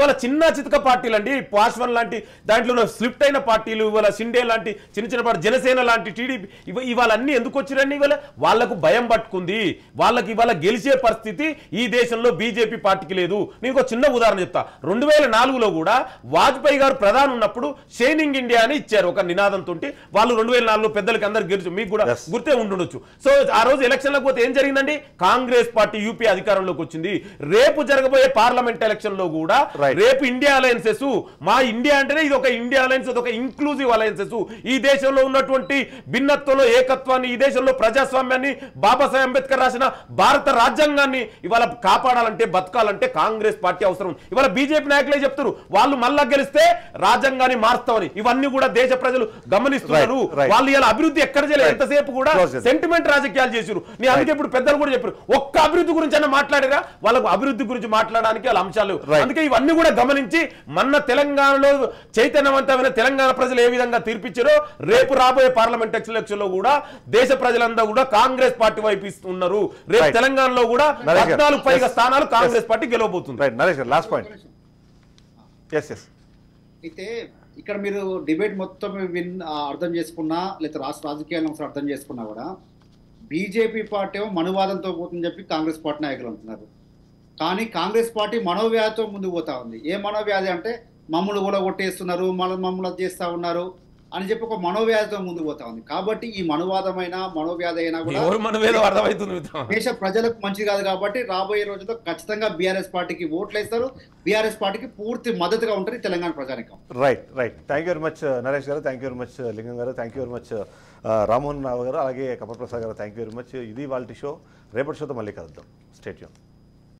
C: చిన్న చితక పార్టీలు అండి పాశ్వన్ లాంటి దాంట్లో స్లిప్ట్ అయిన పార్టీలు ఇవాళ షిండే లాంటి చిన్న చిన్న పార్టీ జనసేన లాంటి టీడీపీ ఇవ ఇవాళ అన్ని ఎందుకు వచ్చిరండి ఇవాళ వాళ్ళకు భయం పట్టుకుంది వాళ్ళకి ఇవాళ గెలిచే పరిస్థితి ఈ దేశంలో బీజేపీ పార్టీకి లేదు నేను ఒక చిన్న ఉదాహరణ చెప్తా రెండు వేల నాలుగులో కూడా వాజ్పేయి గారు ప్రధాని ఉన్నప్పుడు షైనింగ్ ఇండియా అని ఇచ్చారు ఒక నినాదంతో వాళ్ళు రెండు వేల నాలుగులో పెద్దలకి అందరు గెలిచి మీకు కూడా
A: Yes.
C: గుర్తే ఉండుండొచ్చు సో ఆ రోజు ఎలక్షన్లకు పోతే ఏం జరిగిందండి కాంగ్రెస్ పార్టీ యూపీ అధికారంలోకి వచ్చింది రేపు జరగబోయే పార్లమెంట్ ఎలక్షన్ లో కూడా
A: Right.
C: రేపు ఇండియా అలయన్సెస్ మా ఇండియా అంటేనే ఇది ఒక ఇండియా అలయన్స్ ఇది ఒక ఇంక్లూజివ్ అలయన్సెస్ ఈ దేశంలో ఉన్నటువంటి భిన్నత్వంలో ఏకత్వాన్ని ఈ దేశంలో ప్రజాస్వామ్యాన్ని బాబాసాహెబ్ అంబేద్కర్ రాసిన భారత రాజ్యాంగాన్ని ఇవాళ కాపాడాలంటే బతకాలంటే కాంగ్రెస్ పార్టీ అవసరం ఇవాళ బీజేపీ నాయకులే చెప్తారు వాళ్ళు మళ్ళా గెలిస్తే రాజ్యాంగాన్ని మారుస్తామని ఇవన్నీ కూడా దేశ ప్రజలు గమనిస్తున్నారు
A: Right, right.
C: వాళ్ళు ఇలా అభివృద్ధి ఎక్కడ చేయలేదు
A: Right.
C: ఎంతసేపు కూడా
A: Close చేద్దాం.
C: సెంటిమెంట్ రాజకీయాలు చేసారు నేను అందుకే ఇప్పుడు పెద్దలు కూడా చెప్పారు ఒక్క అభివృద్ధి గురించి అన్న మాట్లాడరా వాళ్ళకు అభివృద్ధి గురించి మాట్లాడడానికి వాళ్ళ అంశాలు
A: Right.
C: అందుకే ఇవన్నీ కూడా గమనించి మన తెలంగాణలో చైతన్యవంతమైన తెలంగాణ ప్రజలు ఏ విధంగా తీర్పిచ్చారో రేపు రాబోయే పార్లమెంట్ ఎలక్షన్ లో కూడా దేశ ప్రజలందరూ కూడా కాంగ్రెస్ పార్టీ వైపు ఇస్తున్నారు రేపు
A: Right.
C: తెలంగాణలో కూడా
A: నరేష్ గారు.
C: పద్నాలుగు పైగా
A: Yes.
C: స్థానాలు కాంగ్రెస్ పార్టీ గెలవబోతుంది
A: right Naresh garu last point yes yes
D: అయితే ఇక్కడ మీరు డిబేట్ మొత్తం విన్ ఆ, అర్థం చేసుకున్నా లేదా రాష్ట్ర రాజకీయాలను ఒకసారి అర్థం చేసుకున్నా కూడా బీజేపీ పార్టీ ఏమో మనువాదంతో పోతుందని చెప్పి కాంగ్రెస్ పార్టీ నాయకులు అంటున్నారు కానీ కాంగ్రెస్ పార్టీ మనోవ్యాధితో ముందుకు పోతా ఉంది ఏ మనోవ్యాధి అంటే మమ్మల్ని కూడా కొట్టేస్తున్నారు మన మమ్మల్ని అది చేస్తా ఉన్నారు అని చెప్పి ఒక మనోవ్యాధితో ముందుకు పోతా ఉంది కాబట్టి ఈ మనువాదమైన మనోవ్యాధి అయినా కూడా
C: ఎవరు మన వేదో అర్థమవుతుంది మిత్రమా.
D: దేశ ప్రజలకు మంచిది కాదు కాబట్టి రాబోయే రోజుల్లో ఖచ్చితంగా బీఆర్ఎస్ పార్టీకి ఓట్లు వేస్తారు బీఆర్ఎస్ పార్టీకి పూర్తి మద్దతుగా ఉంటుంది తెలంగాణ ప్రజానికం
A: right right thank you very much Naresh garu thank you very much Lingam garu thank you very much Rammohan Rao garu అలాగే కపల్ ప్రసాద్ గారు థ్యాంక్ యూ వెరీ మచ్ ఇది వాళ్ళ షో రేపటి షోతో మళ్ళీ కలుద్దాం స్టేట్యూన్